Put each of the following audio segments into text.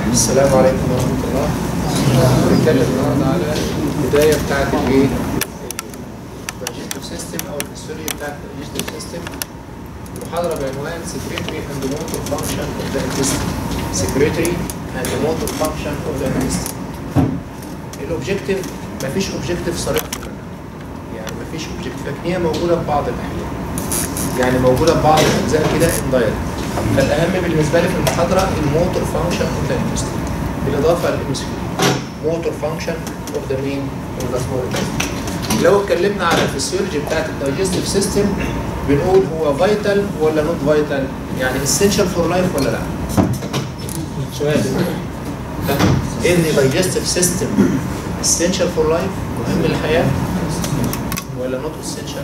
السلام عليكم ورحمة الله هنتكلم النهارده على البداية بتاعت الايه؟ الدايجستيف سيستم أو الهيستوري بتاعت الدايجستيف سيستم محاضرة بعنوان Secretary and Motor Function of the Intestine Secretary and Motor Function of the Intestine الأوبجيكتيف مفيش أوبجيكتيف صريح يعني مفيش أوبجيكتيف لكن هي موجودة في بعض الأحيان يعني موجودة في بعض الأجزاء كده اندايركت فالأهم بالنسبة لي في المحاضرة الموتور فانكشن اوف ذا intestine بالإضافة للإم سي موتور فانكشن اوف ذا مين اوف ذا سمول لو اتكلمنا على الفسيولوجي بتاعت الدايجستيف سيستم بنقول هو فايتال ولا نوت فايتال يعني اسينشال فور لايف ولا لا سؤال ان دايجستيف سيستم اسينشال فور لايف مهم للحياه ولا نوت اسينشال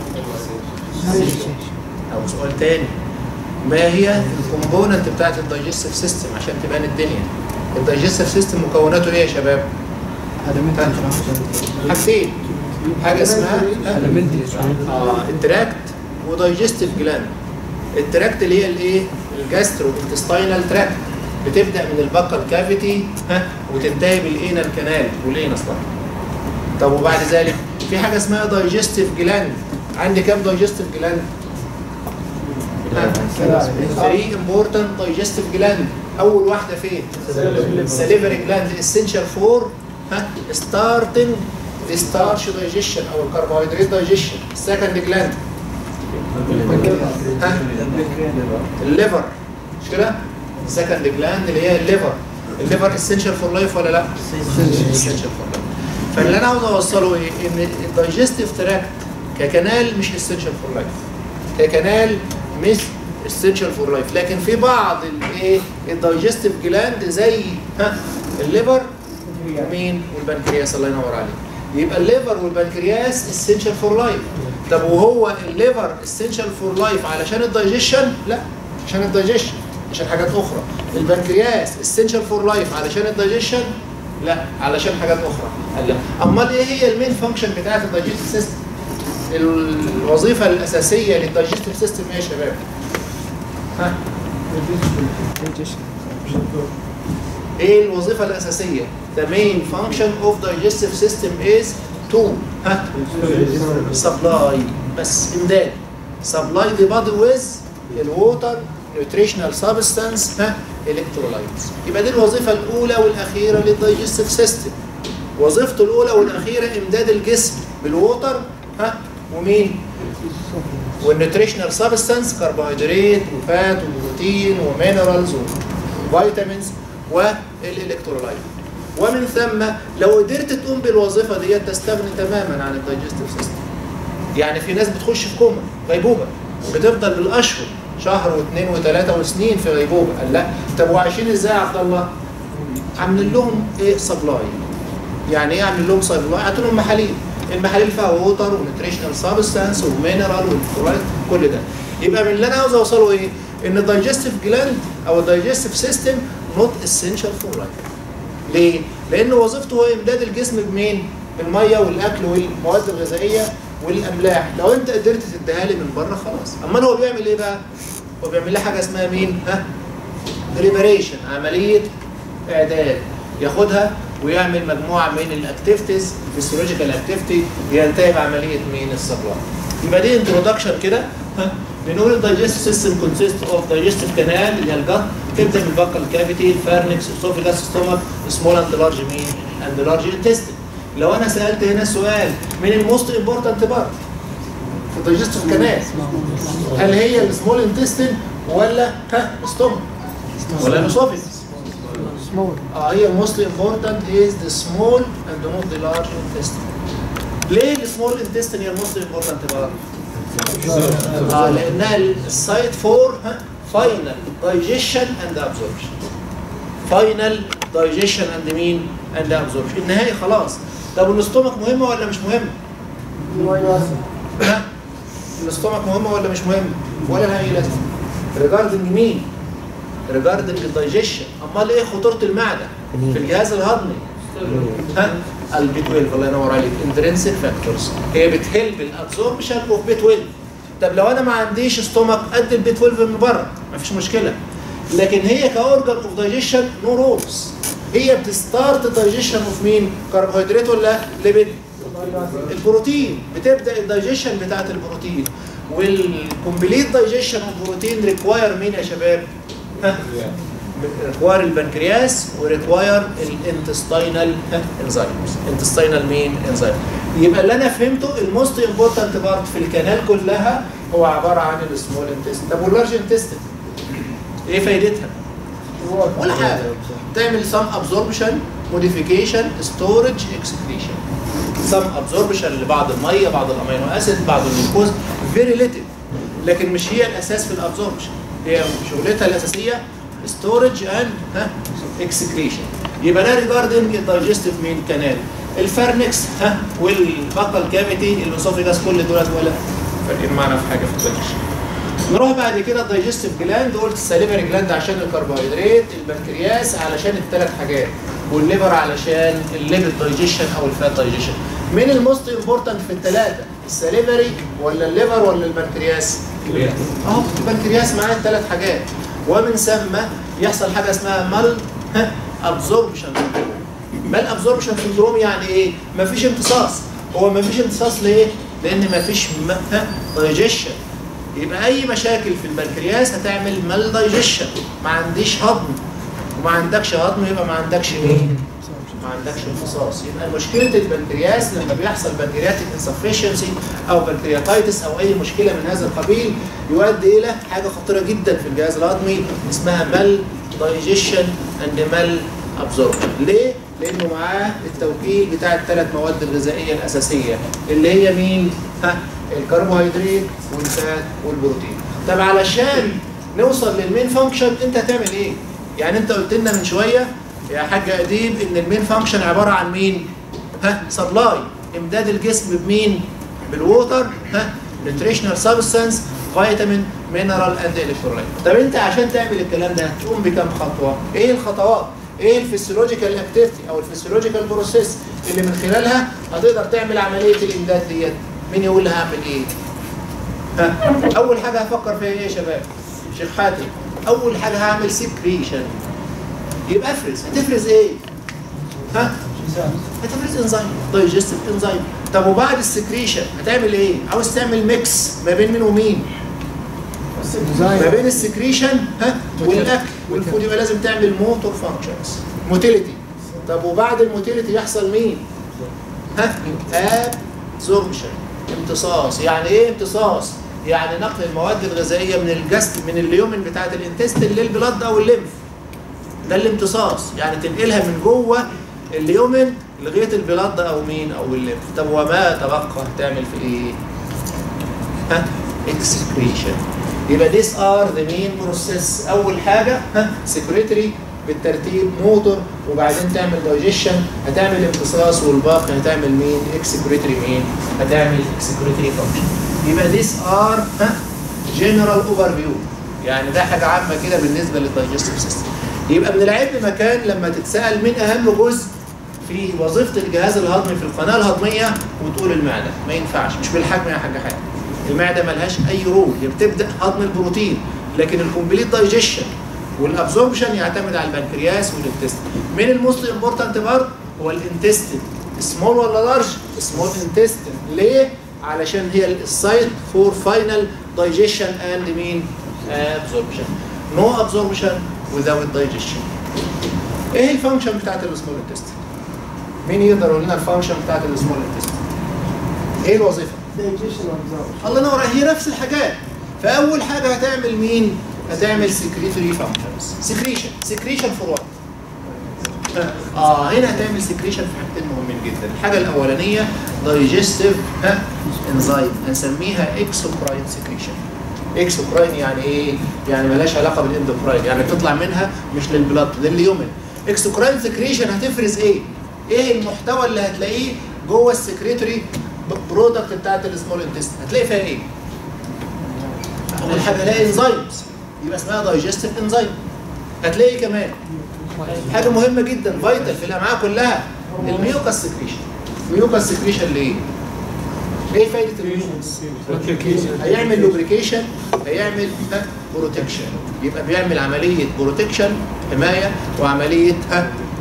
او سؤال تاني ما هي الكومبوننت بتاعت الدايجستيف سيستم عشان تبان الدنيا الدايجستيف سيستم مكوناته ايه يا شباب حاجتين حاجه اسمها اه التراكت ودايجستيف جلاند التراكت اللي هي الايه الجاسترو انتستينال تراكت بتبدا من البقر كافيتي ها وتنتهي بالانال كانال والانس طبعا طب وبعد ذلك في حاجه اسمها دايجستيف جلاند عندي كام دايجستيف جلاند 3 امبورتنت دايجستيف جلاند اول واحده فين السليفري جلاند اسينشال فور ها ستارتنج الستارش دايجيشن او الكربوهيدرات دايجيشن السكند جلاند ها الليفر مش كده السكند جلاند اللي هي الليفر الليفر اسينشال فور لايف ولا لا اسينشال فور لايف فاللي انا عاوز اوصله ايه ان الدايجستيف تراكت ككنال مش اسينشال فور لايف ككنال مش اسينشال فور لايف لكن في بعض الايه الدايجستيف جلاند زي ها الليفر ومين والبنكرياس الله ينور عليك يبقى الليفر والبنكرياس اسينشال فور لايف طب وهو الليفر اسينشال فور لايف علشان الدايجيشن لا عشان الدايجيشن عشان حاجات اخرى البنكرياس اسينشال فور لايف علشان الدايجيشن لا علشان حاجات اخرى قال لا امال ايه هي المين فانكشن بتاعت الدايجستيف سيستم الوظيفه الاساسيه للدايجستيف سيستم ايه يا شباب ها ايه الوظيفه الاساسيه the main function of digestive system is to ها supply بس امداد supply the body with الووتر nutritional substance ها electrolytes يبقى دي الوظيفه الاولى والاخيره للدايجستيف سيستم وظيفته الاولى والاخيره امداد الجسم بالووتر ها ومين والنيوتريشنال سبستانس كربوهيدرات وفات وبروتين ومينرالز وفيتامينز والالكترولايت ومن ثم لو قدرت تقوم بالوظيفه دي تستغني تماما عن الدايجستيف سيستم يعني في ناس بتخش في كوما غيبوبه بتفضل بالاشهر شهر واثنين وثلاثه وسنين في غيبوبه قال لا طب وعايشين ازاي يا عبد الله؟ عاملين لهم ايه سبلاي يعني ايه اعمل لهم سبلاي؟ اعطي لهم محاليل المحاليل فيها ووتر ونيوتريشنال سبستانس ومينرال والكترولايت كل ده يبقى من اللي انا عاوز اوصله ايه؟ ان الدايجستيف جلاند او الدايجستيف سيستم نوت اسينشال فور لايف ليه؟ لان وظيفته هو امداد الجسم بمين؟ بالميه والاكل والمواد الغذائيه والاملاح لو انت قدرت تديها لي من بره خلاص امال هو بيعمل ايه بقى؟ هو بيعمل لها حاجه اسمها مين؟ ها؟ بريباريشن عمليه اعداد ياخدها ويعمل مجموعه من الاكتيفيتيز فيسيولوجيكال اكتيفيتي ينتهي بعمليه مين السبلاي يبقى دي انترودكشن كده ها بنقول الدايجستيف سيستم كونسيست اوف دايجستيف كانال اللي هي الجت تبدا من البقل الكافيتي الفارنكس اسوفيجاس ستومك سمول اند لارج مين اند لارج انتستين لو انا سالت هنا سؤال من الموست امبورتنت بارت في الدايجستيف كانال هل هي السمول انتستين ولا ها ستومك ولا الاسوفيجاس اه هي most important is the small and not the large intestine. ليه السمول intestine هي most important بقى؟ اه لانها السايت فور فاينل digestion and absorption. فاينل digestion and مين؟ and absorption. النهائي خلاص. طب الاستومك مهمه ولا مش مهمه؟ ها؟ الاستومك مهمه ولا مش مهمه؟ ولا لها اي لازمه. ريجاردنج مين؟ ريجاردنج الدايجيشن امال ايه خطوره المعده في الجهاز الهضمي ها البي 12 الله ينور عليك انترنسيك فاكتورز هي بتهلب الابزوربشن اوف بي 12 طب لو انا ما عنديش ستومك قد البي 12 من بره مفيش مشكله لكن هي كاورجن اوف دايجيشن نو رولز هي بتستارت دايجيشن اوف مين كربوهيدرات ولا ليبيد البروتين بتبدا الدايجيشن بتاعت البروتين والكومبليت دايجيشن اوف بروتين ريكواير مين يا شباب ها ريكواير البنكرياس وريكواير الانتستينال انزيمز انتستينال مين انزيم يبقى اللي انا فهمته الموست امبورتنت بارت في الكنال كلها هو عباره عن السمول انتستين طب واللارج انتستين ايه فايدتها؟ ولا حاجه تعمل سم ابزوربشن موديفيكيشن ستورج اكسكريشن سم ابزوربشن لبعض الميه بعض الامينو اسيد بعض الجلوكوز فيري ليتل لكن مش هي الاساس في الابزوربشن هي شغلتها الاساسيه ستورج اند ها اكسكريشن يبقى ده ريجاردنج الدايجستيف مين كانال الفرنكس ها والبقل كافيتي الاسوفيجاس كل دولت ولا فارقين معانا في حاجه في الدايجيشن نروح بعد كده الدايجستيف جلاند قلت الساليفري جلاند عشان الكربوهيدرات البنكرياس علشان الثلاث حاجات والليفر علشان الليبid دايجيشن او الفات دايجيشن مين الموست امبورتنت في الثلاثه الساليفري ولا الليفر ولا البنكرياس اهو البنكرياس معاه الثلاث حاجات ومن ثم يحصل حاجه اسمها مال ابزوربشن مال ابزوربشن سندروم يعني ايه مفيش امتصاص هو مفيش امتصاص ليه لان مفيش دايجيشن يبقى اي مشاكل في البنكرياس هتعمل مال دايجيشن ما عنديش هضم وما عندكش هضم يبقى ما عندكش ايه ما عندكش امتصاص يبقى مشكله البنكرياس لما بيحصل بنكرياتيك انسفشنسي او بنكرياتايتس او اي مشكله من هذا القبيل يؤدي الى حاجه خطيره جدا في الجهاز الهضمي اسمها مال دايجيشن اند مال ابزوربشن ليه؟ لانه معاه التوكيل بتاع الثلاث مواد الغذائيه الاساسيه اللي هي مين؟ ها الكربوهيدرات والفات والبروتين. طب علشان نوصل للمين فانكشن انت هتعمل ايه؟ يعني انت قلت لنا من شويه يا حاج اديب ان المين فانكشن عباره عن مين؟ ها سبلاي امداد الجسم بمين؟ بالووتر ها نيوتريشنال سبستانس فيتامين مينرال اند الكترولايت طب انت عشان تعمل الكلام ده هتقوم بكام خطوه؟ ايه الخطوات؟ ايه الفسيولوجيكال اكتيفيتي او الفسيولوجيكال بروسيس اللي من خلالها هتقدر تعمل عمليه الامداد ديت؟ مين يقول لي هعمل ايه؟ ها اول حاجه هفكر فيها ايه يا شباب؟ شيخ حاتم اول حاجه هعمل سكريشن يبقى افرز هتفرز ايه؟ ها؟ هتفرز انزيم دايجستيف انزيم طب وبعد السكريشن هتعمل ايه؟ عاوز تعمل ميكس ما بين مين ومين؟ ما بين السكريشن ها والاكل والفود يبقى لازم تعمل موتور فانكشنز موتيليتي طب وبعد الموتيليتي يحصل مين؟ ها؟ ابزوربشن امتصاص يعني ايه امتصاص؟ يعني نقل المواد الغذائيه من الجسد من اليومن بتاعت الانتستين للبلد او الليمف ده الامتصاص يعني تنقلها من جوه اليومن لغايه البلد او مين او الليمف طب وما تبقى هتعمل في ايه؟ ها اكسكريشن يبقى these are the main process اول حاجه ها سكريتري بالترتيب موتور وبعدين تعمل دايجيشن هتعمل امتصاص والباقي هتعمل مين اكسكريتري مين هتعمل اكسكريتري فانكشن يبقى these are ها جنرال اوفر فيو يعني ده حاجه عامه كده بالنسبه للدايجستيف سيستم يبقى من العيب مكان لما تتسال مين اهم جزء في وظيفه الجهاز الهضمي في القناه الهضميه وتقول المعده ما ينفعش مش بالحجم يا حاجه حاجه المعده ملهاش اي رول هي بتبدا هضم البروتين لكن الكومبليت دايجيشن والابزوربشن يعتمد على البنكرياس والانتستين مين الموست امبورتنت بارت هو الانتستين سمول ولا لارج سمول انتستين ليه علشان هي السايت فور فاينل دايجيشن اند مين ابزوربشن نو ابزوربشن without digestion ايه الفانكشن بتاعت السمول انتستين مين يقدر يقول لنا الفانكشن بتاعت السمول انتستين ايه الوظيفه الله ينور هي نفس الحاجات فاول حاجه هتعمل مين هتعمل سكريتوري فانكشنز سكريشن سكريشن فور وات اه هنا هتعمل سكريشن في حاجتين مهمين جدا الحاجه الاولانيه دايجستيف ها انزيم هنسميها اكسوكراين سكريشن اكسوكراين يعني ايه يعني ملهاش علاقه بالاندوكراين يعني بتطلع منها مش للبلاد لليومن اكسوكراين سكريشن هتفرز ايه ايه المحتوى اللي هتلاقيه جوه السكريتوري برودكت بتاعت السمول انتستين هتلاقي فيها ايه اول حاجه هلاقي انزيمز يبقى اسمها دايجستيف انزيم هتلاقي كمان حاجه مهمه جدا فايتال في الامعاء كلها الميوكاس سكريشن ميوكاس سكريشن ليه ايه فايده الميوكاس هيعمل لوبريكيشن هيعمل بروتكشن يبقى بيعمل عمليه بروتكشن حمايه وعمليه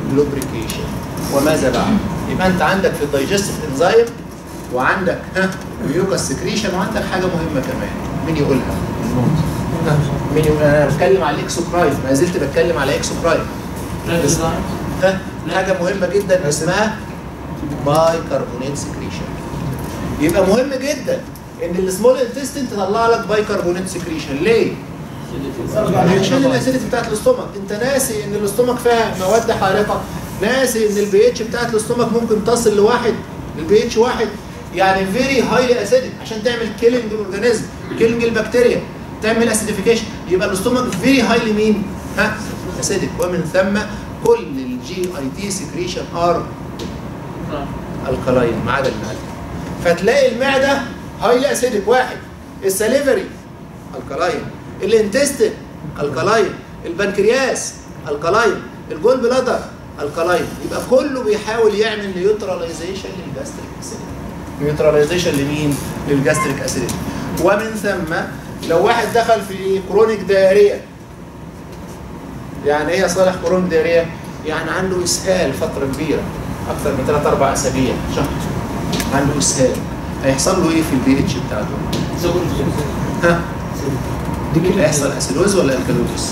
لوبريكيشن وماذا بعد؟ يبقى انت عندك في الدايجستيف انزيم وعندك ها ميوكاس سكريشن وعندك حاجه مهمه كمان مين يقولها؟ مين يقول انا بتكلم على الاكسوكراين ما زلت بتكلم على اكسوكراين ها حاجه مهمه جدا اسمها باي كربونات سكريشن يبقى مهم جدا ان السمول انتستين تطلع لك باي كربونات سكريشن ليه؟ عشان الاسيديتي بتاعت الاستومك انت ناسي ان الاستومك فيها مواد حارقه ناسي ان البي اتش بتاعت الاستومك ممكن تصل لواحد البي اتش واحد يعني فيري هايلي اسيدك عشان تعمل كيلينج الاورجانيزم كيلينج البكتيريا تعمل اسيديفيكيشن يبقى الاستومك فيري هايلي مين؟ ها؟ اسيدك ومن ثم كل الجي اي تي سكريشن ار الكلاين ما عدا المعده فتلاقي المعده هايلي اسيدك واحد السليفري الكلاين الانتستين الكلاين البنكرياس الكلاين الجول بلادر الكلاين يبقى كله بيحاول يعمل نيوتراليزيشن للجاستريك اسيديتي نيوتراليزيشن لمين؟ للجاستريك اسيديتي ومن ثم لو واحد دخل في كرونيك دايريا يعني ايه يا صالح كرونيك دايريا؟ يعني عنده اسهال فتره كبيره اكثر من 3 4 اسابيع شهر عنده اسهال هيحصل له ايه في البي اتش بتاعته؟ ها؟ هيحصل اسيدوز ولا الكالوزس؟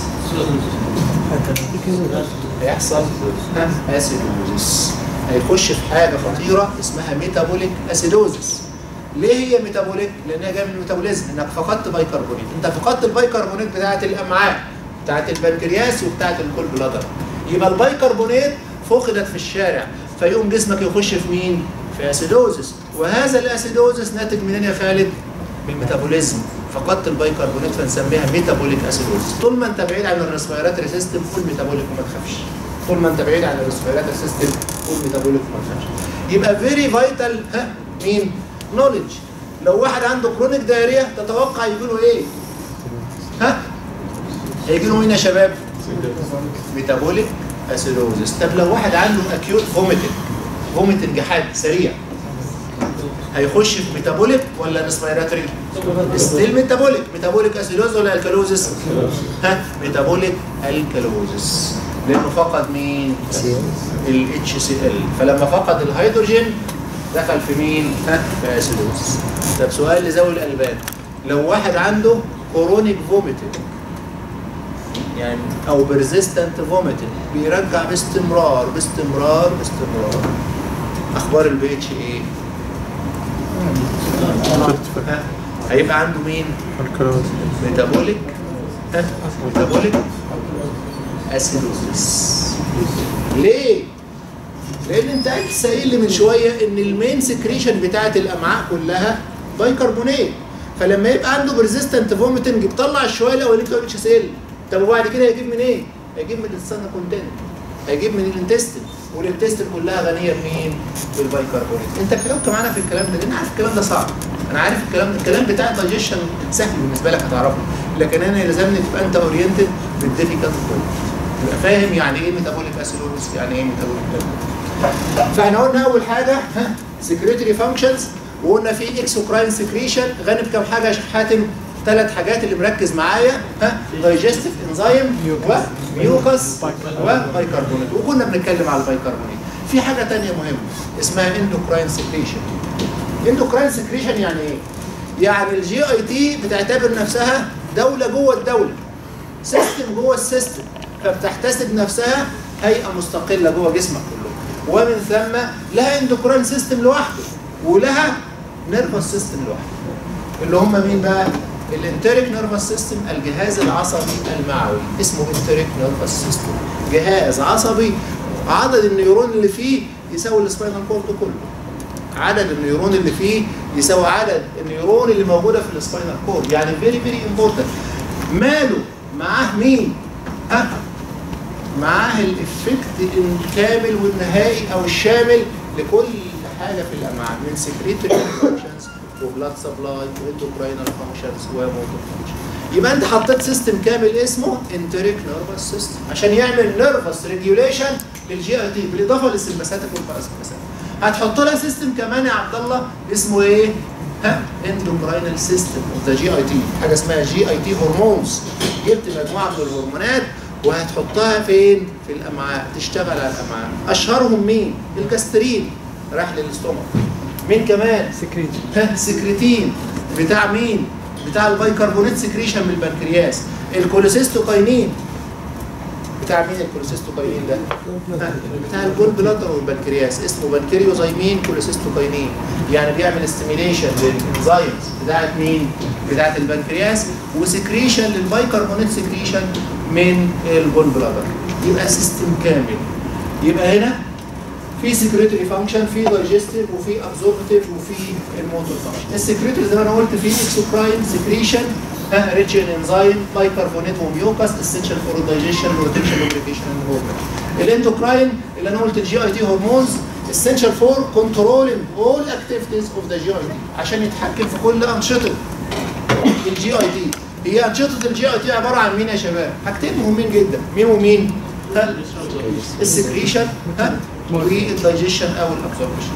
هيحصل ها اسيدوزس هيخش في حاجه خطيره اسمها ميتابوليك اسيدوزس ليه هي ميتابوليك؟ لانها جايه من الميتابوليزم انك فقدت بايكربونات انت فقدت البايكربونات بتاعت الامعاء بتاعت البنكرياس وبتاعت الكول بلادر يبقى البايكربونات فقدت في الشارع فيقوم جسمك يخش في مين؟ في اسيدوزس وهذا الاسيدوزس ناتج منين يا خالد؟ من الميتابوليزم فقدت البايكربونات فنسميها ميتابوليك اسيدوزس طول ما انت بعيد عن الريسبيراتوري سيستم قول ميتابوليك وما تخافش طول ما انت بعيد عن الريسبيراتوري سيستم قول ميتابوليك وما تخافش يبقى فيري فايتال ها مين؟ نولج لو واحد عنده كرونيك دايريا تتوقع يجي له ايه؟ ها؟ هيجي له مين يا شباب؟ ميتابوليك اسيدوزس طب لو واحد عنده اكيوت فوميتنج فوميتنج حاد سريع هيخش في ميتابوليك ولا ريسبيراتوري؟ ستيل ميتابوليك ميتابوليك اسيدوز ولا الكالوزس؟ ها ميتابوليك الكالوزس لانه فقد مين؟ الاتش سي ال فلما فقد الهيدروجين دخل في مين؟ ها في اسيدوز طب سؤال لذوي الالبان لو واحد عنده كورونيك فوميتنج يعني او بيرزيستنت فوميتنج بيرجع باستمرار باستمرار باستمرار اخبار البي اتش ايه؟ ها؟ هيبقى عنده مين؟ ميتابوليك ها؟ ميتابوليك اسيدوزيس ليه؟ لان انت لسه قايل لي من شويه ان المين سكريشن بتاعت الامعاء كلها بايكربونات فلما يبقى عنده بريزيستنت فوميتنج بيطلع الشويه الاولانيه بتوع الاتش سي ال طب وبعد كده هيجيب من ايه؟ هيجيب من السنه كونتنت هيجيب من الانتستين والانتستين كلها غنيه بمين؟ بالبايكربونات انت اتكلمت معانا في الكلام ده لان عارف الكلام ده صعب انا عارف الكلام ده الكلام بتاع الدايجيشن سهل بالنسبه لك هتعرفه لكن انا يلزمني تبقى انت اورينتد بالديفيكالت تبقى فاهم يعني ايه ميتابوليك اسيدوز يعني ايه ميتابوليك فاحنا قلنا اول حاجه ها سكريتري فانكشنز وقلنا في اكسوكراين سكريشن غني بكام حاجه يا شيخ حاتم ثلاث حاجات اللي مركز معايا ها دايجستيف انزيم وميوكس وبايكربونات وكنا بنتكلم على البايكربونات في حاجه ثانيه مهمه اسمها اندوكراين سكريشن اندوكراين سكريشن يعني ايه؟ يعني الجي اي تي بتعتبر نفسها دوله جوه الدوله سيستم جوه السيستم فبتحتسب نفسها هيئه مستقله جوه جسمك كله ومن ثم لها اندوكراين سيستم لوحده ولها نيرفس سيستم لوحده اللي هم مين بقى؟ الانتريك نيرفس سيستم الجهاز العصبي المعوي اسمه انتريك نيرفس سيستم جهاز عصبي عدد النيورون اللي فيه يساوي السباينال كورد كله عدد النيورون اللي فيه يساوي عدد النيورون اللي موجوده في السباينال كورد يعني فيري فيري امبورتنت ماله معاه مين؟ ها معاه الافكت الكامل والنهائي او الشامل لكل حاجه في الامعاء من سكريتري فانكشنز وبلاد سبلاي واندوكراينال فانكشنز وموتور فانكشنز يبقى انت حطيت سيستم كامل اسمه انتريك نيرفس سيستم عشان يعمل نيرفس ريجيوليشن للجي اي تي بالاضافه للسمباثيك والباراسمباثيك هتحط لها سيستم كمان يا عبد الله اسمه ايه؟ ها اندوكراينال سيستم اوف ذا جي اي تي حاجه اسمها جي اي تي هرمونز جبت مجموعه من الهرمونات وهتحطها فين؟ في الامعاء تشتغل على الامعاء اشهرهم مين؟ الجاسترين راح للاستومك مين كمان؟ سكريت ها سكرتين بتاع مين؟ بتاع البيكربونات سكريشن من البنكرياس الكوليسيستوكاينين بتاع مين الكوليسيستوكاينين ده؟ ها، بتاع الجول بلادر والبنكرياس اسمه بنكريوزايمين كوليسيستوكاينين يعني بيعمل استيميليشن للانزيمز بتاعت مين؟ بتاعت البنكرياس وسكريشن للبيكربونات سكريشن من الجول بلادر يبقى سيستم كامل يبقى هنا في سكريتري فانكشن في دايجستيف وفي ابزوربتيف وفي الموتور فانكشن السكريتري زي ما انا قلت في اكسوكراين سكريشن ها ريتش ان انزيم بايكربونات وميوكاس اسينشال فور الدايجيشن روتيشن لوبريكيشن موفمنت الاندوكراين اللي انا قلت الجي اي تي هرمونز essential for controlling all activities of the GI عشان يتحكم في كل انشطه الجي اي تي هي انشطه الجي اي تي عباره عن مين يا شباب؟ حاجتين مهمين جدا مين ومين؟ ها؟ السكريشن ها والدايجيشن او الابسوربشن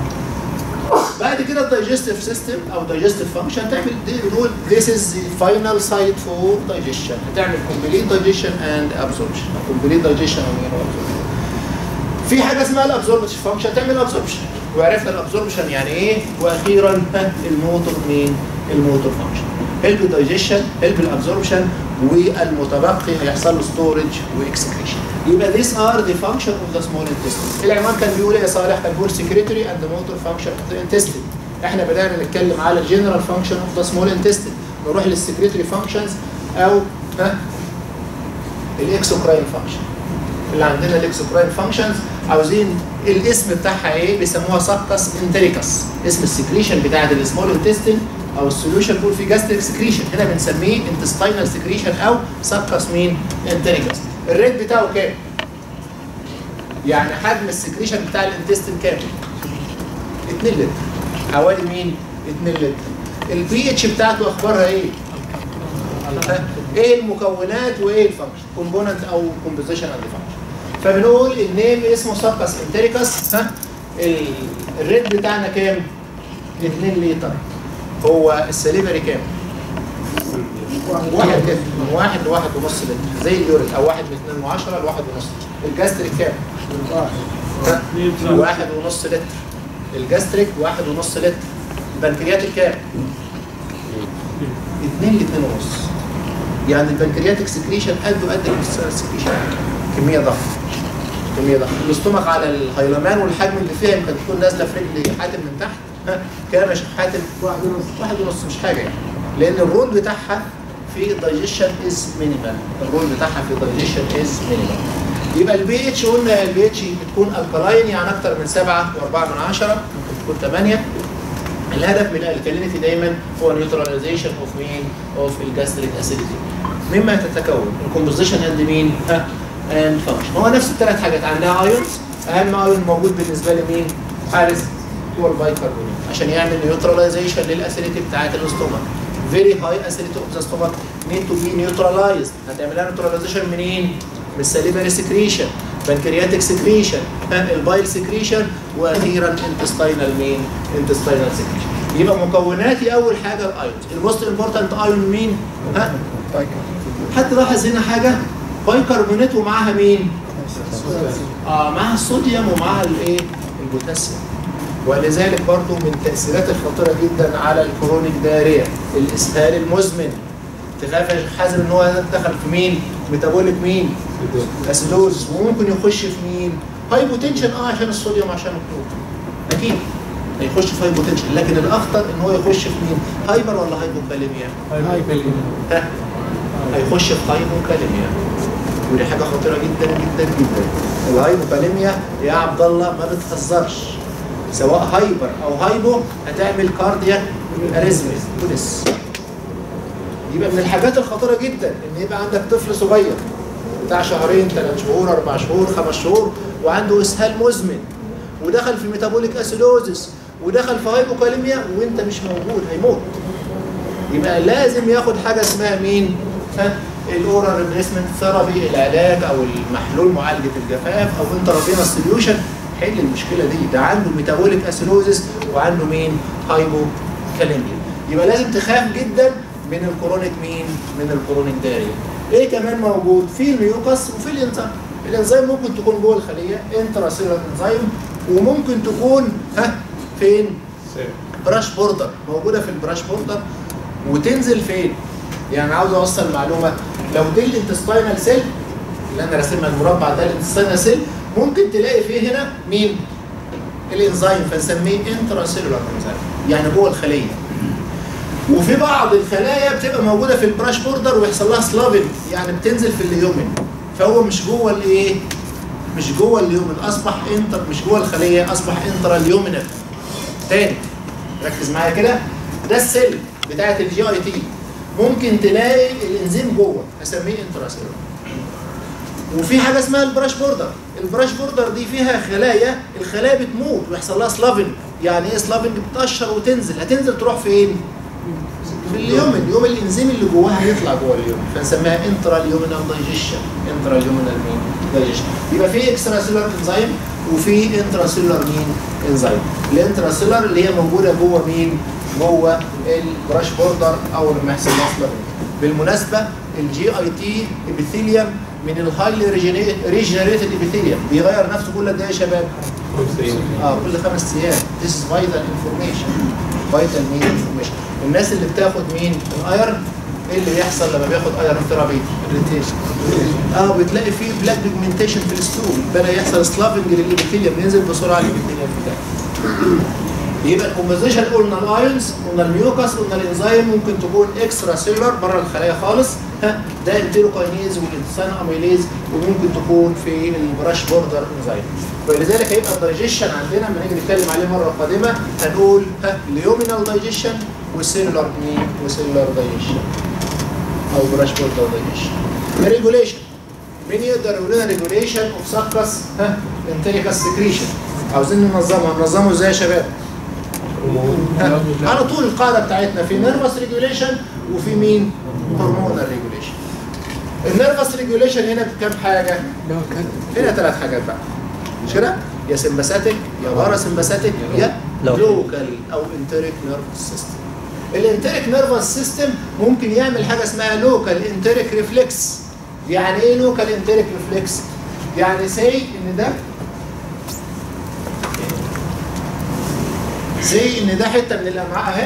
بعد كده الدايجستيف سيستم او دايجستيف فانكشن تعمل دي بنقول this is the final site for digestion هتعمل complete digestion and absorption complete digestion and absorption في حاجه اسمها الابزوربشن فانكشن تعمل ابزوربشن وعرفنا الابزوربشن يعني ايه واخيرا ها الموتور مين الموتور فانكشن هيلب دايجيشن هيلب الابزوربشن والمتبقي هيحصل له ستورج واكسكريشن يبقى these are the function of the small intestine العنوان كان بيقول ايه يا صالح كان بيقول secretory and the motor function of the intestine احنا بدانا نتكلم على الجنرال فانكشن اوف ذا سمول intestine نروح للسكريتوري فانكشنز او ها الاكسوكراين فانكشن اللي عندنا الاكسوكراين فانكشنز عاوزين الاسم بتاعها ايه بيسموها سكس انتريكس اسم السكريشن بتاعت السمول انتستين او السوليوشن بول في جاستريك سكريشن هنا بنسميه انتستينال سكريشن او سكس مين انتريكس الريت بتاعه كام يعني حجم السكريشن بتاع الانتستين كام 2 لتر حوالي مين 2 لتر البي اتش بتاعته اخبارها ايه ايه المكونات وايه الفانكشن كومبوننت او كومبوزيشن اند فانكشن فبنقول النيم اسمه سبكس انتريكس ها ال- الريت بتاعنا كام 2 لتر هو السليفري كام واحد كده من واحد لواحد ونص لتر زي اليوريك او واحد من اتنين وعشرة لواحد ونص الجاستريك كام؟ ها؟ واحد ونص لتر الجاستريك واحد ونص لتر البنكرياتيك كام؟ اتنين لاتنين ونص يعني البنكرياتيك سكريشن قده قد السكريشن كمية ضخمة كمية ضخمة الاستومك على الهيلمان والحجم اللي فيها يمكن تكون نازلة في رجل حاتم من تحت ها كام يا شيخ حاتم؟ واحد ونص واحد ونص مش حاجة يعني لأن الرول بتاعها في الدايجيشن از مينيمال الرول بتاعها في الدايجيشن از مينيمال يبقى البي اتش قلنا البي اتش بتكون الكلاين يعني اكتر من 7 و4 من 10 ممكن تكون 8 الهدف من الكالينيتي دايما هو نيوتراليزيشن اوف مين اوف الجاستريك اسيديتي مما تتكون الكومبوزيشن اند مين ها اند فانكشن هو نفس الثلاث حاجات عندها ايونز اهم ايون موجود بالنسبه لي مين حارس هو البايكربونات عشان يعمل نيوتراليزيشن للاسيديتي بتاعت الاستومك فيري هاي اسيديتي اوف ذا ستومك نيد تو بي نيوتراليزد هتعملها نيوتراليزيشن منين؟ من السليفري سكريشن بنكرياتيك سكريشن البايل سكريشن واخيرا انتستينال مين؟ انتستينال سكريشن يبقى مكوناتي اول حاجه الايونز الموست امبورتنت ايون مين؟ ها؟ حد لاحظ هنا حاجه بايكربونات ومعاها مين؟ اه معاها الصوديوم ومعاها الايه؟ البوتاسيوم ولذلك برضو من التاثيرات الخطيره جدا على الكرونيك داريه الاسهال المزمن تخاف يا شيخ حازم ان هو دخل في مين؟ ميتابوليك مين؟ اسيدوز وممكن يخش في مين؟ هايبوتنشن اه عشان الصوديوم عشان الكلور اكيد هيخش في هايبوتنشن لكن الاخطر ان هو يخش في مين؟ هايبر ولا هايبوكاليميا؟ ها؟ هيخش في هايبوكاليميا ودي حاجه خطيره جدا جدا جدا الهايبوكاليميا يا عبد الله ما بتهزرش سواء هايبر او هايبو هتعمل كاردياك اريزميا بوليس يبقى من الحاجات الخطيره جدا ان يبقى عندك طفل صغير بتاع شهرين ثلاث شهور اربع شهور خمس شهور وعنده اسهال مزمن ودخل في ميتابوليك اسيدوزس ودخل في هايبوكاليميا وانت مش موجود هيموت يبقى لازم ياخد حاجه اسمها مين؟ ها الاورال ريبليسمنت ثيرابي العلاج او المحلول معالجه الجفاف او انترافينوس سوليوشن حل المشكله دي ده عنده ميتابوليك اسيدوزس وعنده مين؟ هايبوكاليميا يبقى لازم تخاف جدا من الكرونيك مين؟ من الكرونيك داري ايه كمان موجود في الميوكس وفي الانزيم الانزيم ممكن تكون جوه الخليه انترا سيلولار انزيم وممكن تكون ها فين براش بوردر موجوده في البراش بوردر وتنزل فين يعني عاوز اوصل معلومه لو دي الانتستاينال سيل اللي انا راسمها المربع ده الانتستاينال سيل ممكن تلاقي فيه هنا مين الانزيم فنسميه انترا سيلولار انزيم يعني جوه الخليه وفي بعض الخلايا بتبقى موجوده في البراش بوردر ويحصل لها سلافنج يعني بتنزل في اليومن فهو مش جوه الايه مش جوه اليومن اصبح انتر مش جوه الخليه اصبح انترا اليومنال تاني ركز معايا كده ده السيل بتاعت الجي اي تي ممكن تلاقي الانزيم جوه هسميه انترا سيلولار وفي حاجه اسمها البراش بوردر البراش بوردر دي فيها خلايا الخلايا بتموت ويحصل لها سلافنج يعني ايه سلافنج بتقشر وتنزل هتنزل تروح فين في اليومن يوم الانزيم اللي جواها هيطلع جوه اليومن فنسميها انترا اليومينال دايجيشن انترا اليومينال مين دايجيشن يبقى في اكسترا سيلولار انزيم وفي انترا سيلولار مين انزيم الانترا سيلولار اللي هي موجوده جوه مين جوه البراش بوردر او لما يحصل لها سلافنج بالمناسبه الجي اي تي ابيثيليوم من الهايلي ريجنريتد ابيثيليوم بيغير نفسه كل قد ايه يا شباب؟ اه كل خمس ايام This is vital information vital مين information الناس اللي بتاخد مين الايرن ايه اللي بيحصل لما بياخد ايرن ثيرابي irritation اه بتلاقي فيه بلاك بيجمنتيشن في الستول بدا يحصل سلافنج للابيثيليوم ينزل بسرعه الابيثيليوم بتاعه يبقى الكومبوزيشن قلنا الايونز قلنا الميوكس قلنا الانزيم ممكن تكون اكسترا سيلولار بره الخلايا خالص ها ده التيروكاينيز والانسان اميليز وممكن تكون في البراش بوردر انزيم ولذلك هيبقى الدايجيشن عندنا لما نيجي نتكلم عليه مره قادمه هنقول ها اليومينال دايجيشن والسيلولار مين وسيلولار دايجيشن او براش بوردر دايجيشن الريجوليشن مين يقدر يقول لنا ريجوليشن اوف سكس ها انتريكس سكريشن عاوزين ننظمها ننظمه ازاي يا شباب؟ ها، على طول القاعده بتاعتنا في نيرفس ريجوليشن وفي مين؟ هرمونال ريجوليشن النيرفس ريجوليشن هنا بكام حاجه؟ هنا ثلاث حاجات بقى مش كده؟ يا سمباثيك يا بارا سمباثيك يا لوكال او انتريك نيرفس سيستم الانتريك نيرفس سيستم ممكن يعمل حاجه اسمها لوكال انتريك ريفلكس يعني ايه لوكال انتريك ريفلكس؟ يعني سي ان ده زي ان ده حته من الامعاء اهي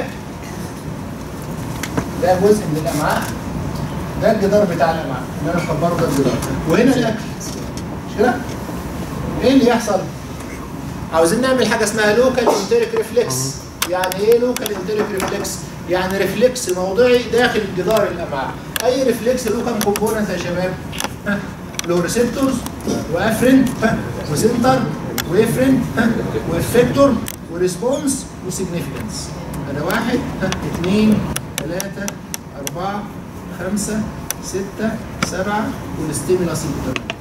ده جزء من الامعاء ده الجدار بتاع الامعاء اللي انا مكبره ده الجدار وهنا الاكل مش كده؟ ايه اللي يحصل؟ عاوزين نعمل حاجه اسمها لوكال انتريك ريفلكس يعني ايه لوكال انتريك ريفلكس؟ يعني ريفلكس موضعي داخل جدار الامعاء اي ريفلكس له كام كومبوننت يا شباب؟ ها؟ له ريسبتورز وافرين ها؟ وسنتر وافرين ها؟ وافكتور وريسبونس وسيجنيفيكانس انا واحد ها، اثنين ثلاثة أربعة خمسة ستة سبعة والستيمولاس اللي قدامنا.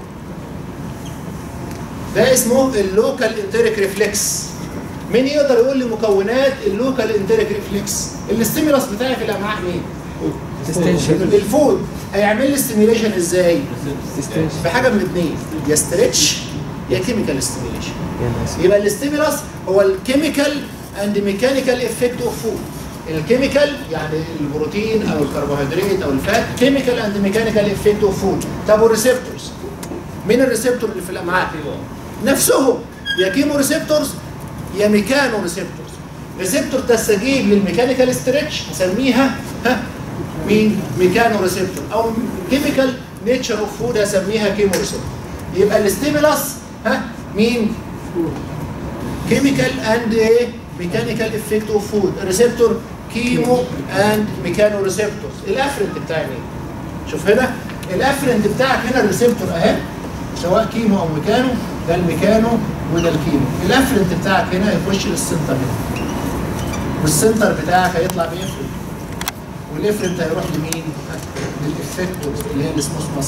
ده اسمه اللوكال انتريك ريفلكس مين يقدر يقول لي مكونات اللوكال انتريك ريفلكس الاستيمولاس بتاعي في الامعاء مين الفود هيعمل لي ستيميليشن ازاي بحاجه من اثنين يا ستريتش يا كيميكال ستيميليشن يبقى الاستيمولاس هو الكيميكال اند ميكانيكال افكت اوف فود الكيميكال يعني البروتين او الكربوهيدرات او الفات كيميكال اند ميكانيكال افكت اوف فود طب والريسبتورز مين الريسبتور اللي في الامعاء نفسهم يا كيمو ريسبتورز يا ميكانو ريسبتورز ريسبتور تستجيب للميكانيكال ستريتش نسميها ها مين ميكانو ريسبتور او كيميكال نيتشر اوف فود هسميها كيمو ريسبتور يبقى الاستيمولاس ها مين كيميكال اند ايه ميكانيكال افكت اوف فود ريسبتور كيمو اند ميكانو ريسبتورز الافرنت بتاعي مين شوف هنا الافرنت بتاعك هنا الريسبتور اهي سواء كيمو او ميكانو ده الميكانو وده الكيمو الافرنت بتاعك هنا يخش للسنتر هنا والسنتر بتاعك هيطلع بيفرنت والافرنت هيروح لمين؟ للافكتور اللي هي السموث ماسل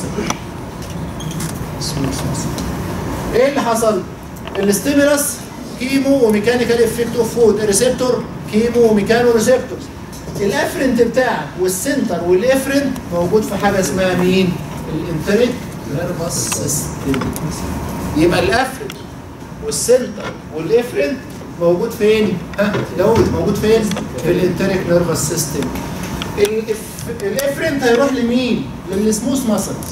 سموث ماسل ايه اللي حصل؟ الاستيمولاس كيمو وميكانيكال افكت اوف فود الريسبتور كيمو وميكانو ريسبتورز الافرنت بتاعك والسنتر والافرنت موجود في حاجه اسمها مين؟ الانتريك نيرفس سيستم يبقى الافرنت والسنتر والافرنت موجود فين؟ ها داود موجود فين؟ في الانتريك نيرفس سيستم الافرنت هيروح لمين؟ للسموث ماسلز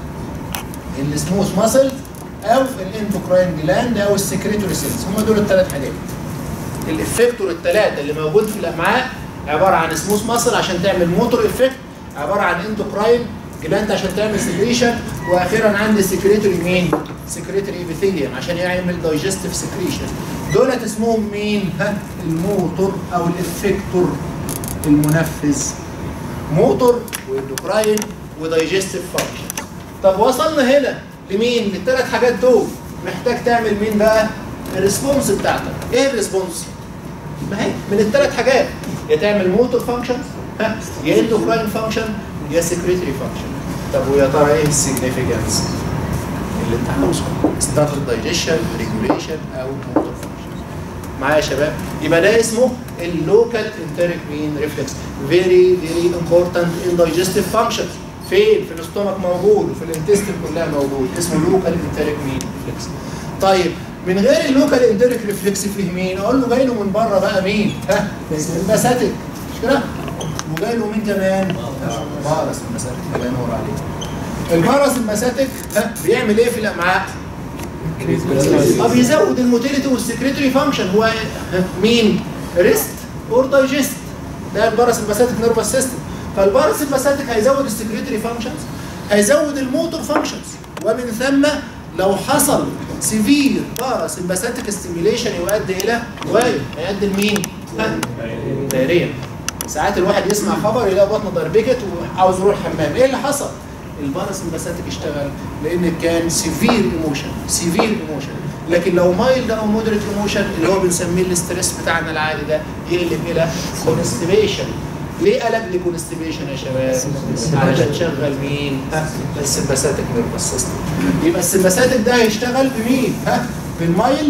السموث ماسل او الاندوكراين جلاند او السكريتوري سيلز هم دول الثلاث حاجات الافكتور الثلاثه اللي موجود في الامعاء عباره عن سموث ماسل عشان تعمل موتور افكت عباره عن اندوكراين جلاند عشان تعمل سكريشن واخيرا عندي سكريتوري مين؟ سكريتوري ايبيثيليوم عشان يعمل دايجستيف سكريشن دولت اسمهم مين؟ ها الموتور او الافكتور المنفذ موتور واندوكراين ودايجستيف فانكشن طب وصلنا هنا لمين؟ للثلاث حاجات دول محتاج تعمل مين بقى؟ الريسبونس بتاعتك ايه الريسبونس؟ ما هي من الثلاث حاجات يا تعمل موتور فانكشن ها يا اندوكراين فانكشن يا سكريتري فانكشن طب ويا ترى ايه السيجنيفيكانس اللي انت عاوزه ستارت دايجيشن ريجوليشن او موتور فانكشن معايا يا شباب يبقى ده اسمه اللوكال انتريك مين ريفلكس فيري فيري امبورتنت ان دايجستيف فانكشن فين في الاستومك موجود وفي الانتستين كلها موجود اسمه لوكال انتريك مين ريفلكس طيب من غير اللوكال انتريك ريفلكس فيه مين اقول له جاي له من بره بقى مين ها الباساتيك مش كده وجاي له مين كمان مارس المساتيك الله ينور عليك المارس المساتيك ها بيعمل ايه في الامعاء اه بيزود الموتيليتي والسكريتوري فانكشن هو مين ريست اور دايجست ده البارس الباساتيك نيرفس سيستم فالبارس الباساتيك هيزود السكريتوري فانكشنز هيزود الموتور فانكشنز ومن ثم لو حصل سيفير بارس الباساتيك ستيميليشن يؤدي الى وايو هيؤدي لمين؟ ها؟ دايريا ساعات الواحد يسمع خبر يلاقي بطنه ضربكت وعاوز يروح الحمام ايه اللي حصل؟ البارس الباساتيك اشتغل لان كان سيفير ايموشن سيفير ايموشن لكن لو مايلد او مودريت ايموشن اللي هو بنسميه الاستريس بتاعنا العادي ده يقلب الى كونستيبيشن ليه قلب لي كونستيبيشن يا شباب؟ علشان تشغل مين؟ ها السمباثيك نيرفس سيستم يبقى السمباثيك ده هيشتغل بمين؟ ها بالمايلد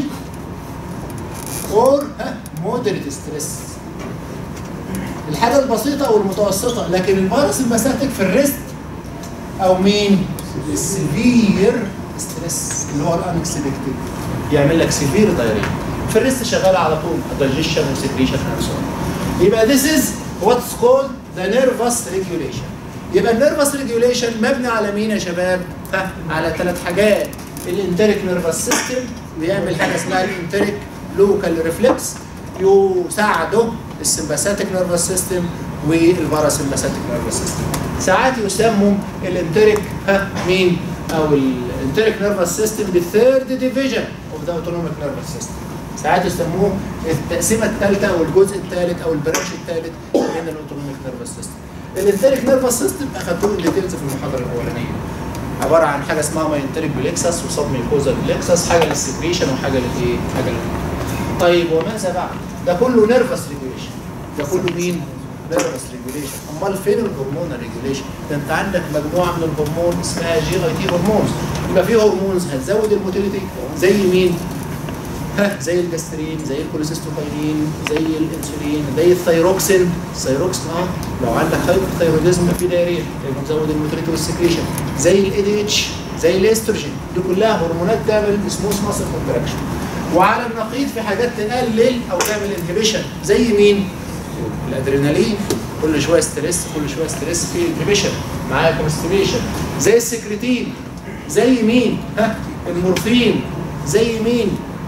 اور ها مودريت ستريس الحاجه البسيطه او المتوسطه لكن الباراسمباثيك في الريست او مين؟ السيفير ستريس اللي هو الانكسبكتد يعمل لك سيفير دايريا في الريست شغال على طول دايجيشن وسكريشن يبقى this is what's called the nervous regulation يبقى النيرفس ريجوليشن مبني على مين يا شباب؟ ها على ثلاث حاجات الانتريك نيرفس سيستم بيعمل حاجه اسمها الانتريك لوكال ريفلكس يساعده السمباثيك نيرفس سيستم والباراسمباثيك نيرفس سيستم ساعات يسموا الانتريك ها مين؟ او الانتريك نيرفس سيستم بالثيرد ديفيجن اوف ذا اوتونوميك نيرفس سيستم ساعات يسموه التقسيمه الثالثه او الجزء الثالث او البرانش الثالث من الاوتونوميك نيرفس سيستم الانتريك نيرفس سيستم اخدتوه الديتيلز في المحاضره الاولانيه عباره عن حاجه اسمها ماينتريك بليكسس وسب ميكوزا بليكسس حاجه للسكريشن وحاجه للايه؟ حاجه لل طيب وماذا بعد؟ ده كله نيرفس ريجوليشن ده كله مين؟ نيرفس ريجوليشن امال فين الهرمون ريجوليشن؟ ده انت عندك مجموعه من الهرمون اسمها جي اي تي هرمونز يبقى في هرمونز هتزود الموتيليتي زي مين؟ ها زي الجسترين زي الكوليسيستوكاينين زي الانسولين زي الثيروكسين الثيروكسين اه لو عندك هايبوثايروديزم في دايريه يبقى مزود الموتيليتي والسكريشن زي الاي دي اتش زي الاستروجين دي كلها هرمونات تعمل سموث ماسل كونتراكشن وعلى النقيض في حاجات تقلل او تعمل انهبيشن زي مين؟ الادرينالين كل شويه ستريس كل شويه ستريس في انهبيشن معايا كونستيبيشن زي السكرتين زي مين؟ ها المورفين زي مين؟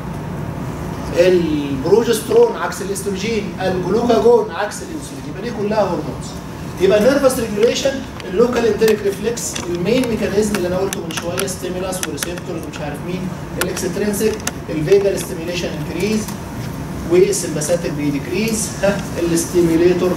البروجسترون عكس الاستروجين الجلوكاجون عكس الانسولين يبقى دي كلها هرمونز يبقى النيرفس ريجوليشن اللوكال انتريك ريفلكس المين ميكانيزم اللي انا قلته من شويه ستيمولاس وريسبتورز ومش عارف مين الاكسترينسيك الفيجال ستيميليشن انكريز والسمباثيك بيديكريز ها الاستيميليتور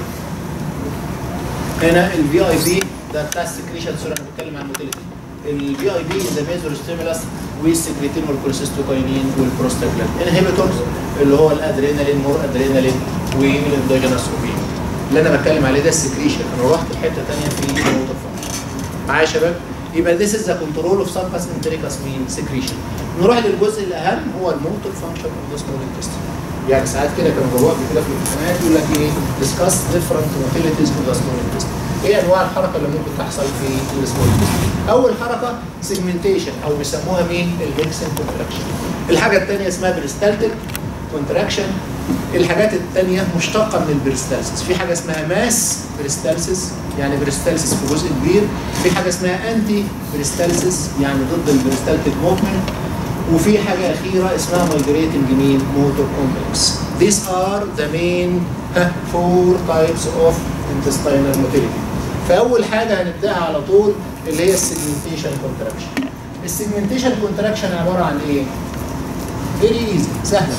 هنا الفي اي بي ده بتاع السكريشن سوري انا بتكلم عن الموتيليتي الفي اي بي ذا ميزور ستيمولاس والسكريتين والكوليسيستوكاينين والبروستاجلاند انهبيتورز اللي هو الادرينالين مور ادرينالين والاندوجينوس اوبين اللي انا بتكلم عليه ده السكريشن انا رحت لحته ثانيه في الموتور فانكشن معايا يا شباب يبقى ذيس از ذا كنترول اوف سبكاس انتريكاس مين سكريشن نروح للجزء الاهم هو الموتور فانكشن اوف ذا سمول intestine يعني ساعات كده كانوا جواب كده في الامتحانات يقول لك ايه ديسكاس ديفرنت موتيليتيز اوف ذا سمول intestine ايه انواع الحركه اللي ممكن تحصل في السمول intestine اول حركه سيجمنتيشن او بيسموها مين الهيكسن كونتراكشن الحاجه الثانيه اسمها بريستالتيك كونتراكشن الحاجات الثانيه مشتقه من البريستالسيس في حاجه اسمها ماس بريستالسيس يعني بريستالسيس في جزء كبير في حاجه اسمها انتي بريستالسيس يعني ضد البريستالتيك موفمنت وفي حاجه اخيره اسمها migrating مين موتور كومبلكس These are the main ها، four types of intestinal motility فاول حاجه هنبداها على طول اللي هي السيجمنتيشن كونتراكشن السيجمنتيشن كونتراكشن عباره عن ايه؟ فيري ايزي سهله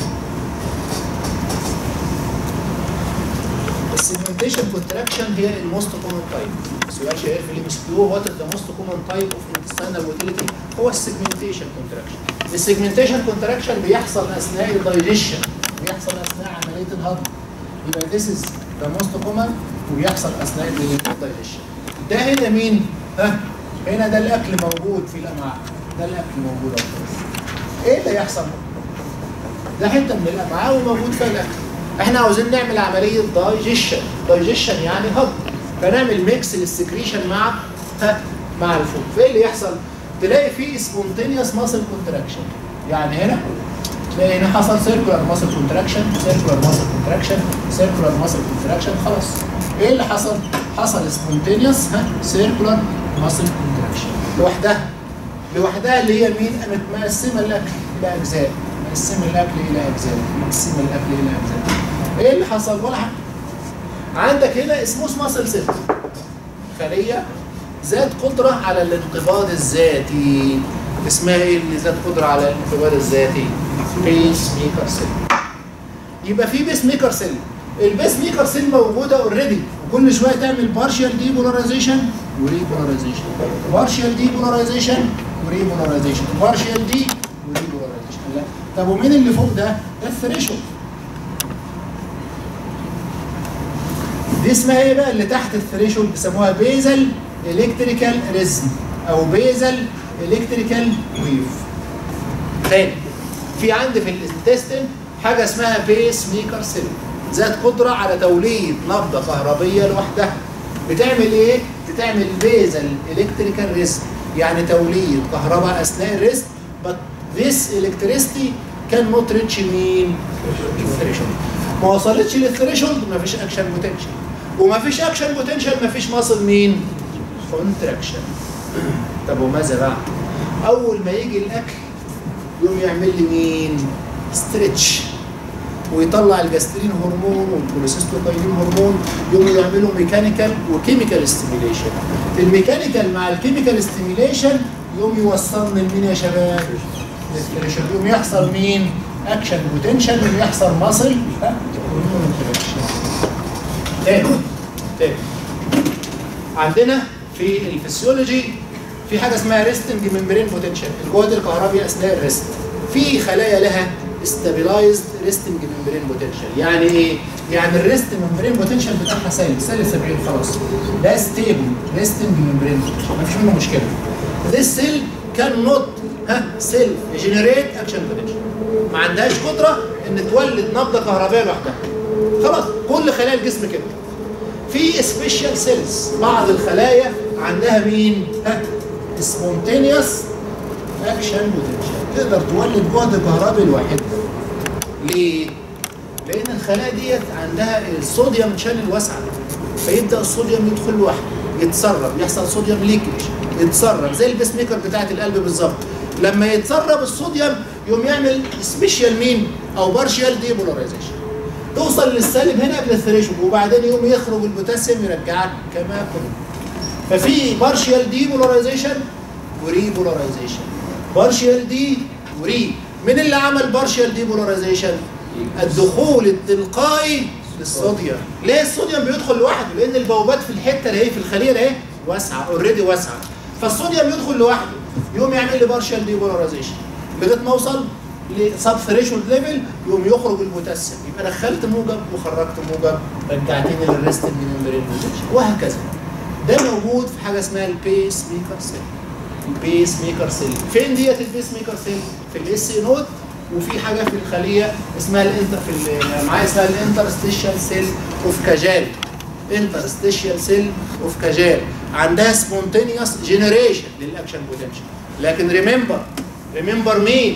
السيجمنتيشن كونتراكشن هي الموست كومن تايب سؤال شهير في الام اس كيو وات ذا موست كومن تايب اوف انتستينال موتيليتي هو السيجمنتيشن كونتراكشن السيجمنتيشن كونتراكشن بيحصل اثناء الدايجيشن بيحصل اثناء عمليه الهضم يبقى this is the most common وبيحصل اثناء الدايجيشن ده هنا مين؟ ها هنا ده الاكل موجود في الامعاء ده الاكل موجود اهو ايه اللي يحصل؟ ده حته من الامعاء وموجود فيها الاكل احنا عاوزين نعمل عمليه دايجيشن دايجيشن يعني هضم فنعمل ميكس للسكريشن مع ها مع الفود فايه اللي يحصل تلاقي فيه سبونتينيوس ماسل كونتراكشن يعني هنا تلاقي هنا حصل سيركولار ماسل كونتراكشن سيركولار ماسل كونتراكشن سيركولار ماسل كونتراكشن خلاص ايه اللي حصل حصل سبونتينيوس ها سيركولار ماسل كونتراكشن لوحدها لوحدها اللي هي مين قامت مقسمه الاكل الى اجزاء مقسمه الاكل الى اجزاء مقسمه الاكل الى اجزاء ايه اللي حصل ولا حاجه عندك هنا اسموس ماسل سيل خليه ذات قدره على الانقباض الذاتي اسمها ايه اللي ذات قدره على الانقباض الذاتي بيس ميكر سيل يبقى في بيس ميكر سيل البيس ميكر سيل موجوده اوريدي وكل شويه تعمل بارشال ديبولاريزيشن وريبولاريزيشن بارشال ديبولاريزيشن وريبولاريزيشن بارشال دي وريبولاريزيشن لا طب ومين اللي فوق ده؟ ده الثريشولد دي اسمها ايه بقى اللي تحت الثريشولد بيسموها بيزل الكتريكال ريزم او بيزل الكتريكال ويف تاني في عندي في الانتستين حاجه اسمها بيس ميكر سيل ذات قدره على توليد نبضه كهربيه لوحدها بتعمل ايه؟ بتعمل بيزل الكتريكال ريزم يعني توليد كهرباء اثناء الريست but this electricity cannot reach مين؟ الثريشولد ما وصلتش للثريشولد مفيش اكشن بوتنشال ومفيش اكشن بوتنشال مفيش ماسل مين؟ كونتراكشن طب وماذا بعد؟ اول ما يجي الاكل يقوم يعمل لي مين؟ ستريتش ويطلع الجاسترين هرمون والكوليسيستوكاينين هرمون يقوموا يعملوا ميكانيكال وكيميكال ستيميليشن الميكانيكال مع الكيميكال ستيميليشن يقوم يوصلني لمين يا شباب؟ للستريشن يقوم يحصل مين؟ اكشن بوتنشال يقوم يحصل ماسل تاني تاني عندنا في الفسيولوجي في حاجه اسمها ريستنج ممبرين بوتنشال الجهد الكهربي اثناء الريست في خلايا لها استابيلايزد ريستنج ممبرين بوتنشال يعني ايه؟ يعني الريست ممبرين بوتنشال بتاعها سالب سالب 70 خلاص ده ستيبل ريستنج ممبرين بوتنشال مفيش منه مشكله this cell cannot ها سيلف جنريت اكشن بوتنشال ما عندهاش قدره ان تولد نبضه كهربائيه لوحدها خلاص كل خلايا الجسم كده في سبيشال سيلز بعض الخلايا عندها مين؟ ها سبونتينيوس اكشن بوتنشال تقدر تولد جهد كهربي لوحدها ليه؟ لان الخلايا ديت عندها الصوديوم شانل واسعه فيبدا الصوديوم يدخل لوحده يتسرب يحصل صوديوم ليكج يتسرب زي البيس ميكر بتاعت القلب بالظبط لما يتسرب الصوديوم يقوم يعمل سبيشال مين او بارشال ديبولاريزيشن توصل للسالب هنا قبل الثريشولد وبعدين يقوم يخرج البوتاسيوم يرجعك كما كنت ففي بارشال ديبولاريزيشن وريبولاريزيشن بارشال دي وري مين اللي عمل بارشال ديبولاريزيشن الدخول التلقائي للصوديوم ليه الصوديوم بيدخل لوحده لان البوابات في الحته اللي هي في الخليه اللي هي واسعه اوريدي واسعه فالصوديوم يدخل لوحده يقوم يعمل لي بارشال ديبولاريزيشن لغايه ما اوصل لسب ثريشولد ليفل يقوم يخرج البوتاسيوم يبقى دخلت موجب وخرجت موجب رجعتني للريست من الممبرين وهكذا ده موجود في حاجه اسمها البيس ميكر سيل البيس ميكر سيل فين ديت البيس ميكر سيل في الاس نود وفي حاجه في الخليه اسمها الانتر في معايا اسمها الانترستيشال سيل اوف كاجال انترستيشال سيل اوف كاجال عندها سبونتينيوس جنريشن للاكشن بوتنشال لكن ريمبر ريمبر مين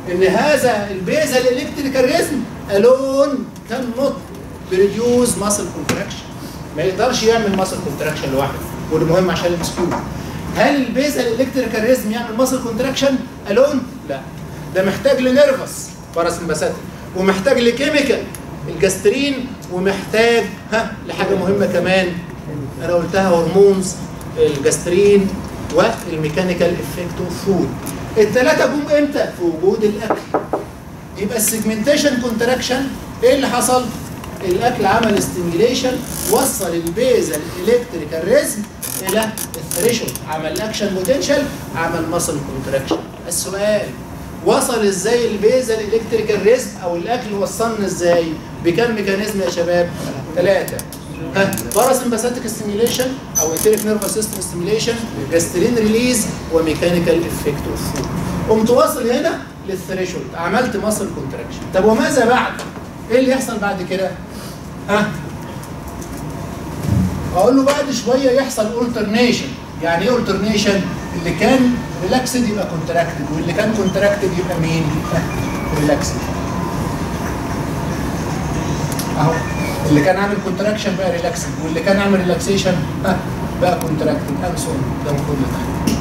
ان هذا البيزل الكتريكال ريزم الون كان نوت بريديوز ماسل كونتراكشن ما يقدرش يعمل ماسل كونتراكشن لوحده وده مهم عشان السكيو هل البيزل الكتريكال ريزم يعمل ماسل كونتراكشن الون؟ لا ده محتاج لنيرفس باراسمباثيك ومحتاج لكيميكال الجاسترين ومحتاج ها لحاجه مهمه كمان انا قلتها هرمونز الجاسترين والميكانيكال افكت اوف فود الثلاثه جم امتى؟ في وجود الاكل يبقى السيجمنتيشن كونتراكشن ايه اللي حصل؟ الاكل عمل ستيميليشن وصل البيزل الكتريكال ريزم الى الثريشولد عمل اكشن بوتنشال عمل ماسل كونتراكشن السؤال وصل ازاي البيزل الكتريكال ريزم او الاكل وصلنا ازاي؟ بكم ميكانيزم يا شباب؟ ثلاثه ها باراسمباثيك ستيميليشن او انتريك نيرفس سيستم ستيميليشن جاسترين ريليز وميكانيكال افكت اوف فود قمت واصل هنا للثريشولد عملت ماسل كونتراكشن طب وماذا بعد؟ ايه اللي يحصل بعد كده؟ ها اقول له بعد شويه يحصل اولترنيشن يعني ايه اولترنيشن؟ اللي كان ريلاكسد يبقى كونتراكتد واللي كان كونتراكتد يبقى مين؟ ريلاكسد اهو اللي كان عامل كونتراكشن بقى ريلاكسد واللي كان عامل ريلاكسيشن ها بقى كونتراكتد انسون ده المفروض تحت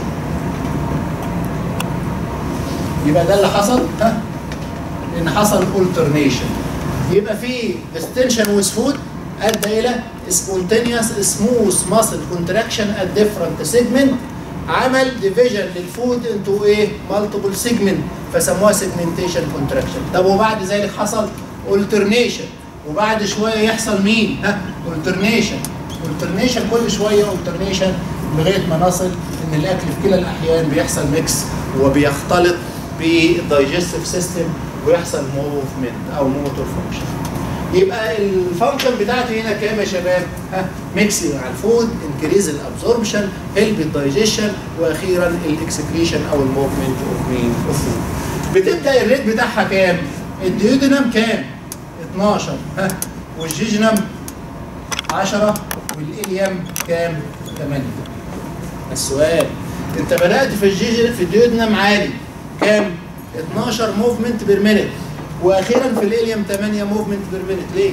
يبقى ده اللي حصل ها ان حصل اولترنيشن يبقى في ديستنشن ويز فود ادى الى سبونتينيوس سموث ماسل كونتراكشن ات ديفرنت سيجمنت عمل ديفيجن للفود انتو ايه مالتيبل سيجمنت فسموها سيجمنتيشن كونتراكشن طب وبعد ذلك حصل اولترنيشن وبعد شويه يحصل مين ها اولترنيشن اولترنيشن كل شويه اولترنيشن لغايه ما نصل ان الاكل في كلا الاحيان بيحصل ميكس وبيختلط بالدايجستيف سيستم ويحصل موفمنت او موتور فانكشن يبقى الفانكشن بتاعتي هنا كام يا شباب؟ ها ميكسنج مع الفود انكريز الابزوربشن هيلب الدايجيشن واخيرا الاكسكريشن او الموفمنت اوف مين؟ اوف فود بتبدا الريت بتاعها كام؟ الديودينام كام؟ 12 ها والجيجنم 10 والإليم كام؟ 8 السؤال انت بدأت في الجيجن في الديودنم عالي كام؟ 12 موفمنت بير مينيت واخيرا في الاليم 8 موفمنت بير مينيت ليه؟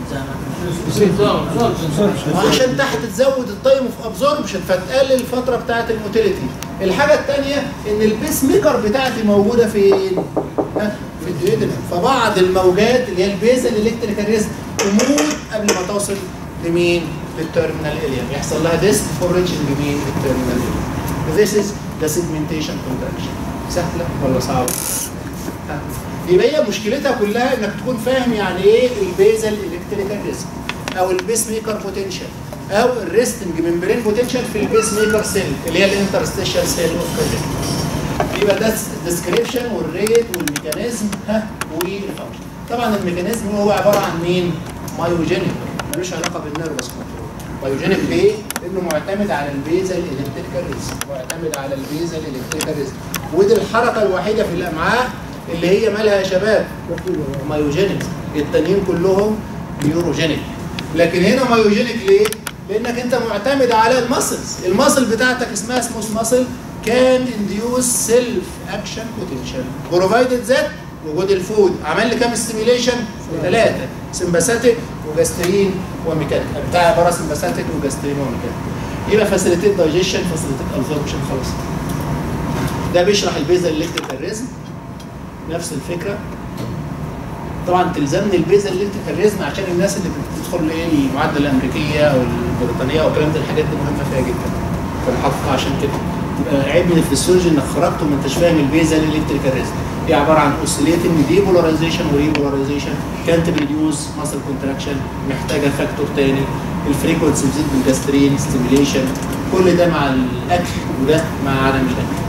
عشان تحت تزود التايم اوف ابزوربشن فتقلل الفتره بتاعت الموتيليتي الحاجه الثانيه ان البيس ميكر بتاعتي موجوده فين؟ ها؟ في الديودنم فبعض الموجات اللي هي البيزل الكتريكال ريسك تموت قبل ما توصل لمين؟ للتيرمينال اليم يحصل لها ديسك فور ريتشنج مين؟ التيرمينال اليم This is the segmentation contraction سهله ولا صعبه؟ ها. يبقى هي مشكلتها كلها انك تكون فاهم يعني ايه البيزل الكتريكال ريسك او البيس ميكر بوتنشال او الريستنج ممبرين بوتنشال في البيس ميكر سيل اللي هي الانترستيشال سيل اوف كارير يبقى ده الديسكريبشن والريت والميكانيزم ها والفانكشن طبعا الميكانيزم هو عباره عن مين؟ مايوجينيك ملوش علاقه بالنيرفس كنترول مايوجينيك ليه؟ لانه معتمد على البيزل الكتريكال ريزم معتمد على البيزل الكتريكال ريزم ودي الحركه الوحيده في الامعاء اللي هي مالها يا شباب؟ مايوجينيك التانيين كلهم نيوروجينيك لكن هنا مايوجينيك ليه؟ لانك انت معتمد على المسلز المسل بتاعتك اسمها سموث مسل كان انديوس سيلف اكشن بوتنشال بروفايدد ذات وجود الفود عمل لي كام ستيميليشن؟ ثلاثه سمباثيك وجاسترين وميكانيك بتاع عباره سمباثيك وجاسترين وميكانيك يبقى فاسيليتيت دايجيشن فاسيليتيت ابزوربشن خلاص ده بيشرح البيزل الكتريكال ريزم نفس الفكره طبعا تلزمني البيزل الكتريكال ريزم عشان الناس اللي بتدخل ايه المعادله الامريكيه او البريطانيه والكلام ده الحاجات دي مهمه فيها جدا فانا حاططها عشان كده يبقى عيب من الفسيولوجي انك خرجت وما انتش فاهم البيزل الكتريكال ريزم هي عباره عن اوسيليتنج ديبولاريزيشن وريبولاريزيشن كانت ريديوس ماسل كونتراكشن محتاجه فاكتور تاني الفريكونسي بتزيد بالجاسترين ستيميليشن كل ده مع الاكل وده مع عدم الاكل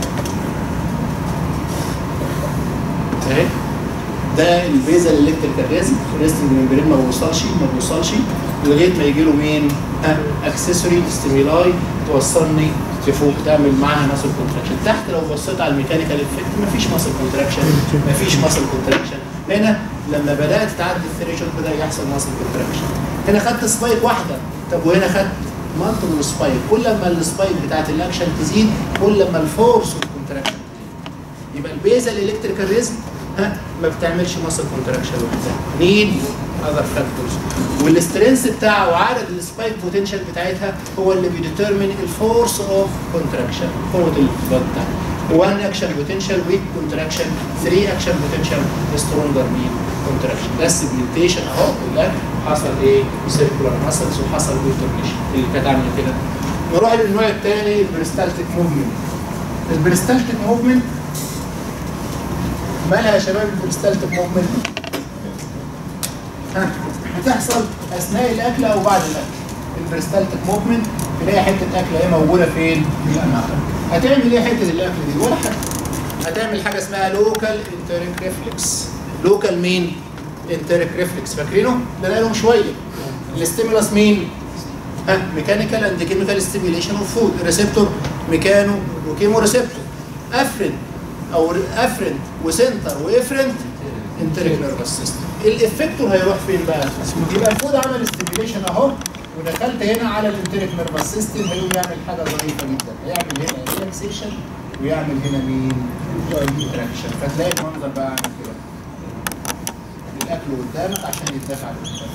اهي ده البيزل الكتريكال ريزم الريستنج ممبرين ما بيوصلش ما بيوصلش لغايه ما يجي له مين؟ اكسسوري ستيمولاي توصلني لفوق تعمل معاها ماسل كونتراكشن تحت لو بصيت على الميكانيكال افكت مفيش ماسل كونتراكشن مفيش ماسل كونتراكشن هنا لما بدات تعدي الثريشولد بدا يحصل ماسل كونتراكشن هنا خدت سبايك واحده طب وهنا خدت مالتيبل سبايك كل ما السبايك بتاعت الاكشن تزيد كل ما الفورس والكونتراكشن تزيد يبقى البيزل الكتريكال ريزم ها ما بتعملش ماسل كونتراكشن لوحدها نيد اذر فاكتورز والسترينث بتاعه وعدد السبايك بوتنشال بتاعتها هو اللي بيديترمين الفورس اوف كونتراكشن قوه الانفجار بتاعها 1 اكشن بوتنشال ويك كونتراكشن 3 اكشن بوتنشال سترونجر مين كونتراكشن ده السيجمنتيشن اهو كلها حصل ايه سيركولار ماسلز وحصل ديترميشن اللي كانت عامله كده نروح للنوع الثاني البريستالتيك موفمنت البريستالتيك موفمنت مالها يا شباب البريستالتيك موفمنت ها هتحصل اثناء الاكل او بعد الاكل البريستالتيك موفمنت تلاقي حته اكل اهي موجوده فين؟ في الامعاء هتعمل ايه حته الاكل دي؟ ولا حاجه هتعمل حاجه اسمها لوكال انتريك ريفلكس لوكال مين؟ انتريك ريفلكس فاكرينه؟ ده بقالهم شويه الاستيمولاس مين؟ ها ميكانيكال اند كيميكال ستيميوليشن اوف فود ريسبتور ميكانو وكيمو ريسبتور افرنت او افرنت وسنتر وافرنت انتريك نيرفس سيستم الافكتور هيروح فين بقى؟ يبقى الفود عمل ستيميوليشن اهو ودخلت هنا على الانتريك نيرفس سيستم هيقوم يعمل حاجه ظريفه جدا هيعمل هنا ريلاكسيشن ويعمل هنا مين؟ انتراكشن فتلاقي المنظر بقى عامل كده الاكل قدامك عشان يتدفع لقدام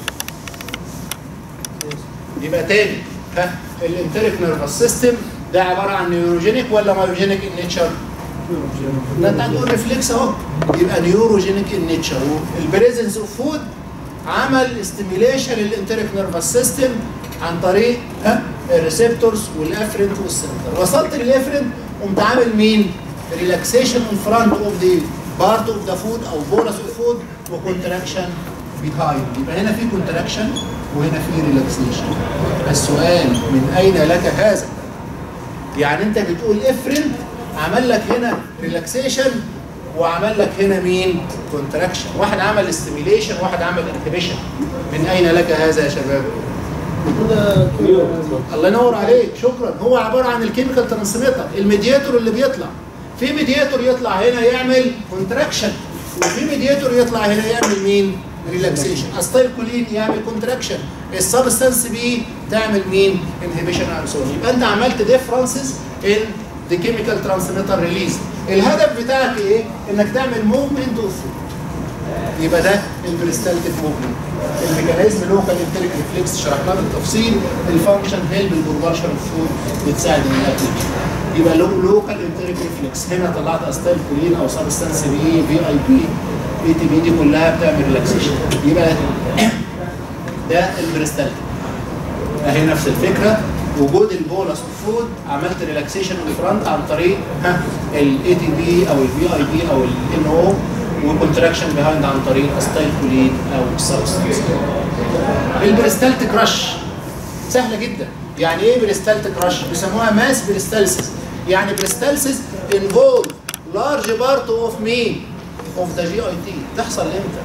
يبقى تاني ها الانتريك نيرفس سيستم ده عباره عن نيوروجينيك ولا مايوجينيك ان نيتشر؟ ده انت هتقول ريفلكس اهو يبقى نيوروجينيك ان نيتشر البريزنس اوف فود عمل ستيميليشن للانتريك نيرفس سيستم عن طريق ها الريسبتورز والافرنت والسنتر وصلت للافرنت قمت عامل مين؟ ريلاكسيشن ان فرونت اوف ذا بارت اوف ذا فود او بونس اوف فود وكونتراكشن بيهايند يبقى هنا في كونتراكشن وهنا في ريلاكسيشن السؤال من اين لك هذا؟ يعني انت بتقول افرنت عمل لك هنا ريلاكسيشن وعمل لك هنا مين؟ كونتراكشن واحد عمل ستيميليشن واحد عمل انهبيشن من اين لك هذا يا شباب؟ الله ينور عليك شكرا هو عباره عن الكيميكال ترانسميتر الميدياتور اللي بيطلع في ميدياتور يطلع هنا يعمل كونتراكشن وفي ميدياتور يطلع هنا يعمل مين؟ ريلاكسيشن استايل كولين يعمل كونتراكشن السبستانس بي تعمل مين؟ انهبيشن اند سو يبقى انت عملت ديفرنسز ان ذا كيميكال ترانسميتر ريليز الهدف بتاعك ايه؟ انك تعمل موفمنت اوف يبقى ده البريستالتيك موفمنت الميكانيزم لوكال انتريك ريفلكس شرحناه بالتفصيل الفانكشن هيلب البروبرشن اوف فود بتساعد الاكل يبقى لو لوكال انتريك ريفلكس هنا طلعت استايل كولين او سبستانس بي في اي بي اي تي بي دي كلها بتعمل ريلاكسيشن يبقى ده البريستالتيك اهي نفس الفكره وجود البولس فود عملت ريلاكسيشن فرونت عن طريق ها الاي تي بي او الفي اي بي او الان او وكونتراكشن بيهايند عن طريق استايل كولين او سبستانس البريستالتيك رش سهله جدا يعني ايه بريستالتيك رش بيسموها ماس بريستالسيس يعني بريستالسيس انفولد لارج بارت اوف مين اوف ذا جي اي تي تحصل امتى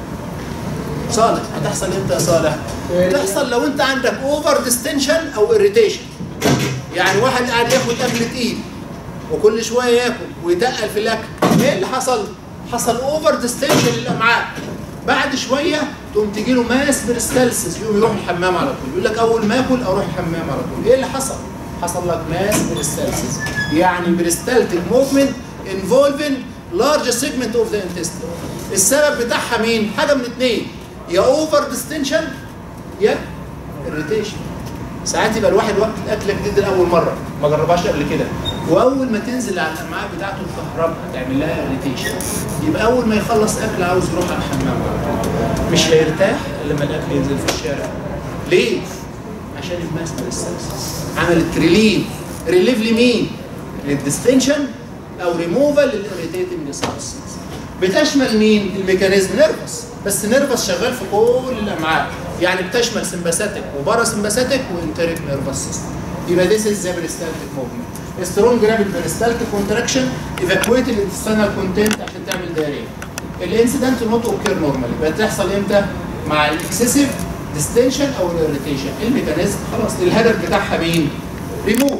صالح هتحصل امتى يا صالح تحصل لو انت عندك اوفر ديستنشن او اريتيشن يعني واحد قاعد ياكل اكل تقيل وكل شويه ياكل ويتقل في الاكل ايه اللي حصل حصل اوفر ديستنشن للامعاء بعد شويه تقوم تجي له ماس بريستالسيس يقوم يروح الحمام على طول يقول لك اول ما اكل اروح الحمام على طول ايه اللي حصل حصل لك ماس بريستالسيس يعني بريستالتيك موفمنت انفولفين لارج سيجمنت اوف ذا انتستين السبب بتاعها مين حاجه من اثنين يا اوفر ديستنشن يا اريتيشن ساعات يبقى الواحد وقت الاكل جديد لاول مره ما جربهاش قبل كده واول ما تنزل على الامعاء بتاعته الكهرباء تعمل لها اريتيشن يبقى اول ما يخلص اكل عاوز يروح على الحمام مش هيرتاح الا لما الاكل ينزل في الشارع ليه؟ عشان الماس بريستالسيس عملت ريليف ريليف لمين؟ للديستنشن او ريموفال للاريتيتنج سبستنس بتشمل مين؟ الميكانيزم نيرفس بس نيرفس شغال في كل الامعاء يعني بتشمل سمباثيك وبارا سمباثيك وانتريك نيرفس سيستم يبقى this is the peristaltic movement strong rapid peristaltic contraction evacuate الانتستينال كونتنت عشان تعمل دايريا الانسيدنت نوت اوكير نورمال يبقى تحصل امتى؟ مع الاكسسيف ديستنشن او الاريتيشن الميكانيزم خلاص الهدف بتاعها مين؟ ريموف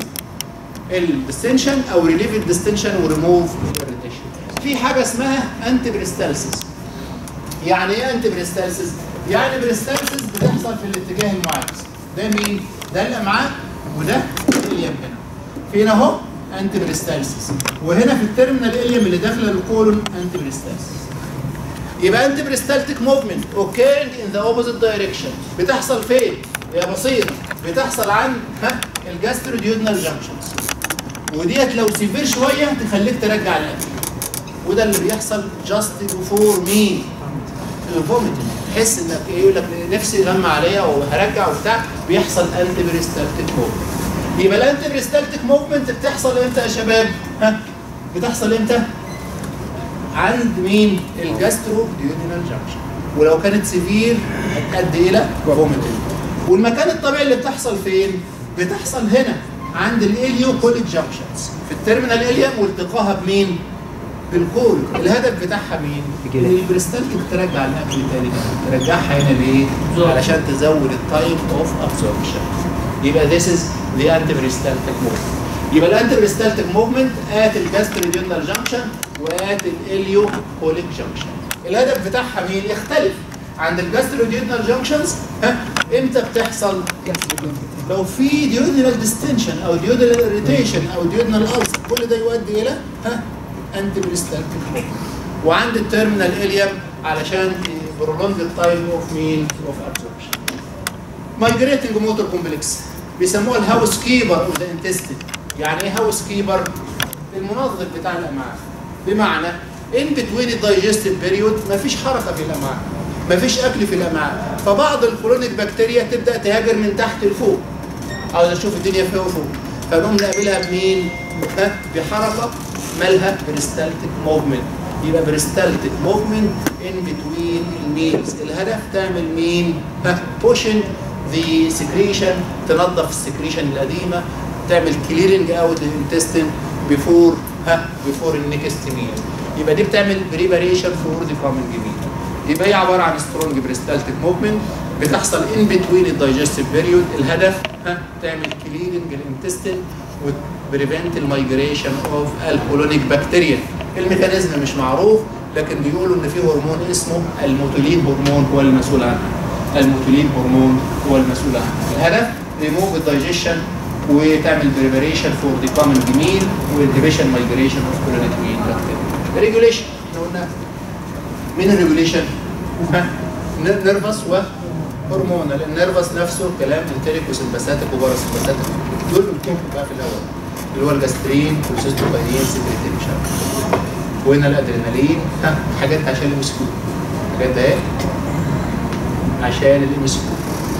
الديستنشن او ريليف الديستنشن وريموف الاريتيشن في حاجه اسمها انتي بريستالسيس يعني ايه انتي بريستالسيس؟ يعني بريستالسيس بتحصل في الاتجاه المعاكس ده مين؟ ده الامعاء وده الاليم هنا فين اهو انتي بريستالسيس وهنا في التيرمينال اليم اللي داخله الكولون انتي بريستالسيس يبقى انت بريستالتيك موفمنت اوكي ان ذا اوبوزيت دايركشن بتحصل فين؟ يا بسيط بتحصل عند ها الجاستروديودنال جانكشنز وديت لو سيفير شويه تخليك ترجع الاكل وده اللي بيحصل جاست بيفور مين؟ الفوميتنج تحس انك ايه يقول لك نفسي غمى عليا وهرجع وبتاع بيحصل انتي بريستالتيك موفمنت يبقى الانتي بريستالتيك موفمنت بتحصل امتى يا شباب؟ ها؟ بتحصل امتى؟ عند مين؟ الجاسترو ديودينال جانكشن ولو كانت سيفير هتؤدي الى فوميتنج والمكان الطبيعي اللي بتحصل فين؟ بتحصل هنا عند الاليو كوليك جانكشنز في التيرمينال اليم والتقاها بمين؟ بالكول الهدف بتاعها مين؟ ان البريستالتيك ترجع الاكل تاني ترجعها هنا ليه؟ علشان تزود التايم اوف ابزوربشن يبقى this is the anti-peristaltic movement يبقى الانتي بريستالتيك موفمنت ات الجاستريديونال جانكشن وات الاليو كوليك جانكشن الهدف بتاعها مين؟ يختلف عند الجاستريديونال جانكشنز ها امتى بتحصل؟ لو في ديودينال ديستنشن او ديودينال اريتيشن او ديودينال ألسر كل ده يؤدي الى ها انتي بريستالتيك موفمنت وعند التيرمينال اليم علشان برولونج التايم اوف مين؟ اوف ابسوربشن مايجريتنج موتور كومبلكس بيسموها الهاوس كيبر اوف ذا انتستين يعني ايه هاوس كيبر؟ المنظم بتاع الامعاء بمعنى ان بتوين الدايجستيف بيريود مفيش حركه في الامعاء مفيش اكل في الامعاء فبعض الكولونيك بكتيريا تبدا تهاجر من تحت لفوق عاوز اشوف الدنيا فيها وفوق فنقوم نقابلها بمين؟ ها بحركه مالها بريستالتيك موفمنت يبقى بريستالتيك موفمنت ان بتوين الميلز الهدف تعمل مين؟ ها بوشن ذا سكريشن تنظف السكريشن القديمه تعمل كليرنج اوت الانتستين بيفور ها بيفور النكست ميل يبقى دي بتعمل بريباريشن فور ذا كومنج ميل يبقى هي عباره عن سترونج بريستالتيك موفمنت بتحصل ان بتوين الدايجستيف بيريود الهدف ها تعمل كليرنج الانتستين وبريفنت المايجريشن اوف الكولونيك بكتيريا الميكانيزم مش معروف لكن بيقولوا ان في هرمون اسمه الموتولين هرمون هو المسؤول عنه الموتولين هرمون هو المسؤول عنه الهدف ريموف الدايجيشن وتعمل بريباريشن فور ذا كومنج ميل وانهبيشن مايجريشن اوف كولونيك ميل بكتيريا ريجوليشن احنا قلنا مين الريجوليشن؟ نيرفس وهرمونال النيرفس نفسه كلام انتريك وسمباثيك وباراسمباثيك دول بنكون بقى في الاول اللي هو الجاسترين والسيستوكاينين سكريتين مش عارف وهنا الادرينالين ها حاجات عشان الام اس كيو حاجات ده عشان الام اس كيو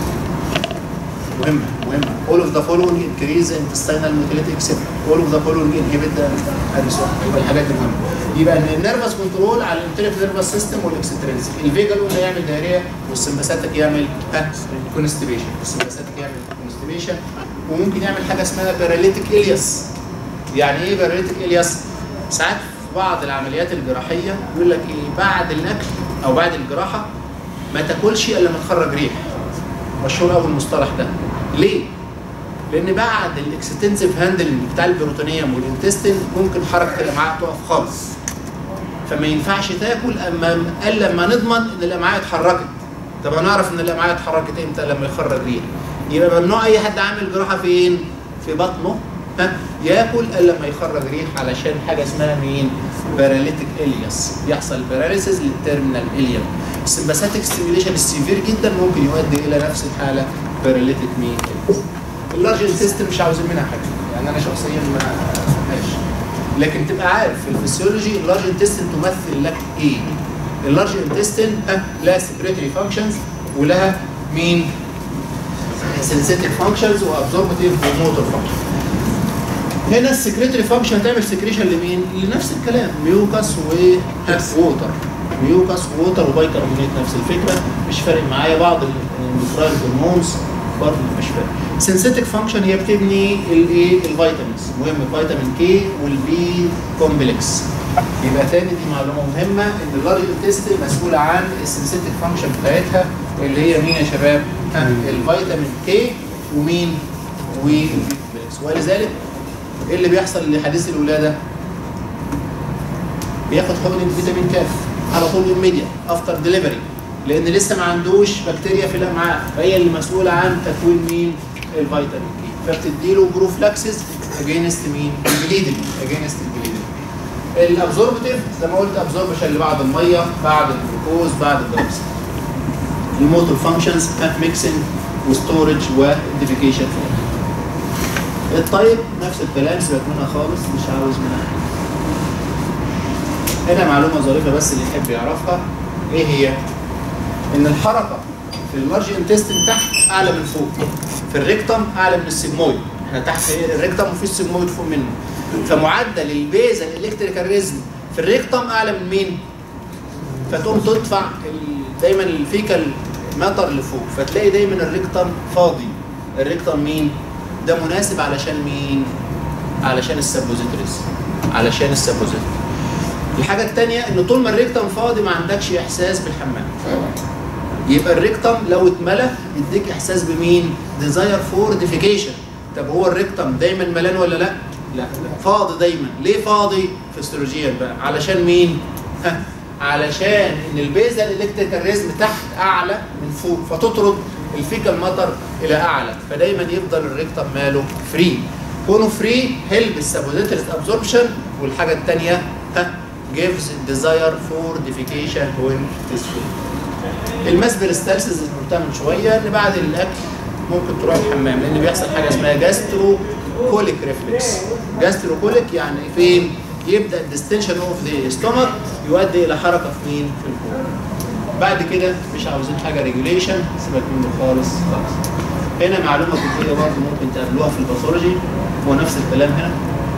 مهمه مهمه all of the following increase intestinal motility etc all of the following inhibit the adsorption يبقى الحاجات دي مهمه يبقى ان النيرفس كنترول على الانتريك نيرفس سيستم والاكسترنسك الفيجا قلنا يعمل دايريه والسمباثيك يعمل ها كونستيبيشن السمباثيك يعمل كونستيبيشن وممكن يعمل حاجه اسمها باراليتيك الياس يعني ايه باراليتيك الياس ساعات في بعض العمليات الجراحيه يقول لك ايه بعد الاكل او بعد الجراحه ما تاكلش الا لما تخرج ريح مشهور قوي المصطلح ده ليه؟ لان بعد الاكستنسيف هاندلنج بتاع البروتونيوم والانتستين ممكن حركه الامعاء تقف خالص فما ينفعش تاكل اما الا لما نضمن ان الامعاء اتحركت طب هنعرف ان الامعاء اتحركت امتى لما يخرج ريح يبقى ممنوع اي حد عامل جراحه فين؟ في بطنه ها ياكل الا لما يخرج ريح علشان حاجه اسمها مين؟ باراليتيك الياس يحصل باراليسيس للتيرمينال اليوم السمباثيك ستيميوليشن السيفير جدا ممكن يؤدي الى نفس الحاله باراليتيك مين؟ اللارج انتستين مش عاوزين منها حاجه يعني انا شخصيا ما فيهاش لكن تبقى عارف في الفسيولوجي اللارج انتستين تمثل لك ايه؟ اللارج انتستين لها سكريتري فانكشنز ولها مين؟ سنسيتيف فانكشنز وابزوربتيف وموتور فانكشنز هنا السكريتري فانكشن هتعمل سكريشن لمين؟ لنفس الكلام ميوكس ووتر ميوكس ووتر وبايكربونات نفس الفكره مش فارق معايا بعض النيوترايل هرمونز برضه مش فارق سنسيتيك فانكشن هي بتبني الايه الفيتامينز مهم فيتامين كي والبي كومبلكس يبقى تاني دي معلومه مهمه ان اللارج انتستين مسؤوله عن السنسيتيك فانكشن بتاعتها اللي هي مين يا شباب؟ الفيتامين كي ومين؟ والبي كومبلكس ولذلك ايه اللي بيحصل لحديث الولاده؟ بياخد حقن فيتامين كاف على طول immediate افتر ديليفري لان لسه ما عندوش بكتيريا في الامعاء فهي اللي مسؤوله عن تكوين مين؟ الفيتامين كي فبتدي له بروفلاكسس اجينست مين؟ البليدنج اجينست البليدنج الابزوربتيف زي ما قلت ابزوربشن اللي بعد الميه بعد الجلوكوز بعد الدرجز الموتور فانكشنز ميكسنج وستورج وديفيكيشن الطيب نفس الكلام سيبك منها خالص مش عاوز منها هنا معلومه ظريفه بس اللي يحب يعرفها ايه هي؟ ان الحركه في اللارج انتستين تحت اعلى من فوق في الريكتم اعلى من السيجمويد احنا تحت ايه الريكتم وفي السيجمويد فوق منه فمعدل البيزا الالكتريكال ريزم في الريكتم اعلى من مين؟ فتقوم تدفع ال- دايما الفيكال ماتر لفوق فتلاقي دايما الريكتم فاضي الريكتم مين؟ ده مناسب علشان مين؟ علشان السبوزيتوريز علشان السبوزيتوري الحاجة التانية ان طول ما الريكتم فاضي ما عندكش احساس بالحمام يبقى الريكتم لو اتملى يديك احساس بمين؟ ديزاير فور ديفيكيشن طب هو الريكتم دايما ملان ولا لا؟ لا فاضي دايما ليه فاضي؟ فيسيولوجيا بقى علشان مين؟ ها علشان ان البيزا الالكتريكال ريزم تحت اعلى من فوق فتطرد الفيكال ماتر الى اعلى فدايما يفضل الريكتم ماله فري كونه فري هيلب السابوزيتريس ابزوربشن والحاجه الثانيه ها gives desire for defecation when it is free الماس بيرستالسيس اللي قلتها من شويه ان بعد الاكل ممكن تروح الحمام لان بيحصل حاجه اسمها جاسترو كوليك ريفلكس جاسترو كوليك يعني فين يبدا الديستنشن اوف ذا ستومك يؤدي الى حركه في مين في الكون بعد كده مش عاوزين حاجه ريجوليشن سيبك منه خالص خالص هنا معلومه طبيه برضه ممكن تقابلوها في الباثولوجي هو نفس الكلام هنا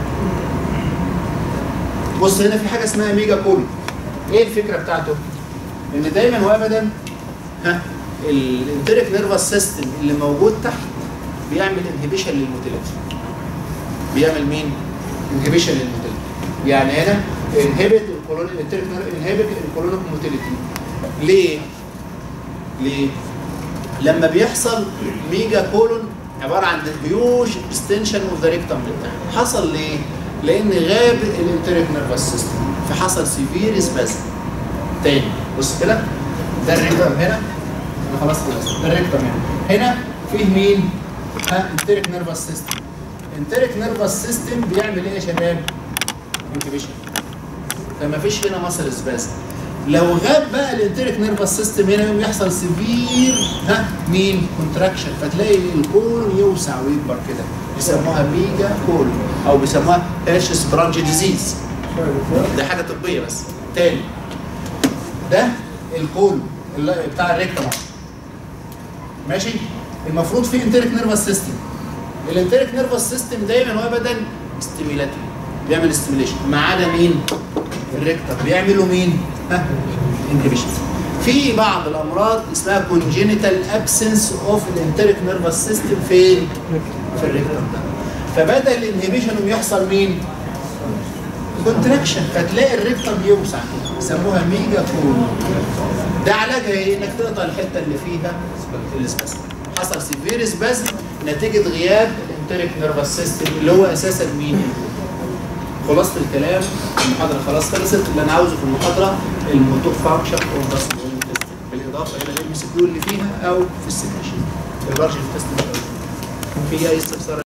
بص هنا في حاجه اسمها ميجا كولون ايه الفكره بتاعته؟ ان دايما وابدا ها الانتريك نيرفس سيستم اللي موجود تحت بيعمل انهبيشن للموتيليتي بيعمل مين؟ انهبيشن للموتيليتي يعني هنا انهبت الكولون الانتريك انهبت الكولونيك موتيليتي ليه؟ ليه؟ لما بيحصل ميجا كولون عباره عن هيوج اكستنشن اوف ذا ريكتم بتاعه حصل ليه؟ لان غاب الانتريك نيرفس سيستم فحصل سيفير سبازم تاني بص كده ده الريكتم هنا انا خلاص خلصت ده الريكتم هنا هنا فيه مين؟ ها انتريك نيرفس سيستم انتريك نيرفس سيستم بيعمل ايه يا شباب؟ انكبيشن فما فيش هنا مصل سبازم لو غاب بقى الانتريك نيرفس سيستم هنا يوم يحصل سيفير ها مين كونتراكشن فتلاقي الكولون يوسع ويكبر كده بيسموها ميجا كولون او بيسموها هيرشس برانج ديزيز ده حاجه طبيه بس تاني ده الكولون اللي بتاع الريكتوم ماشي المفروض فيه انتريك نيرفس سيستم الانتريك نيرفس سيستم دايما وابدا ستيميلاتوري بيعمل استيميليشن ما عدا مين؟ الريكتر بيعملوا مين؟ ها انهبيشن في بعض الامراض اسمها كونجينيتال ابسنس اوف الانتريك نيرفس سيستم فين؟ في الريكتر ده فبدا الانهبيشن يحصل مين؟ كونتراكشن فتلاقي الريكتم يوسع يسموها ميجا كول ده علاجها ايه؟ انك تقطع الحته اللي فيها السباسم حصل سيفير سباسم نتيجه غياب الانتريك نيرفس سيستم اللي هو اساسا مين؟ خلاصه الكلام المحاضره خلاص خلصت اللي انا عاوزه في المحاضره الموتور فانكشن اوف ذا بالاضافه الى الام سي كيو اللي فيها او في السكاشن البارجل تيست في اي استفسار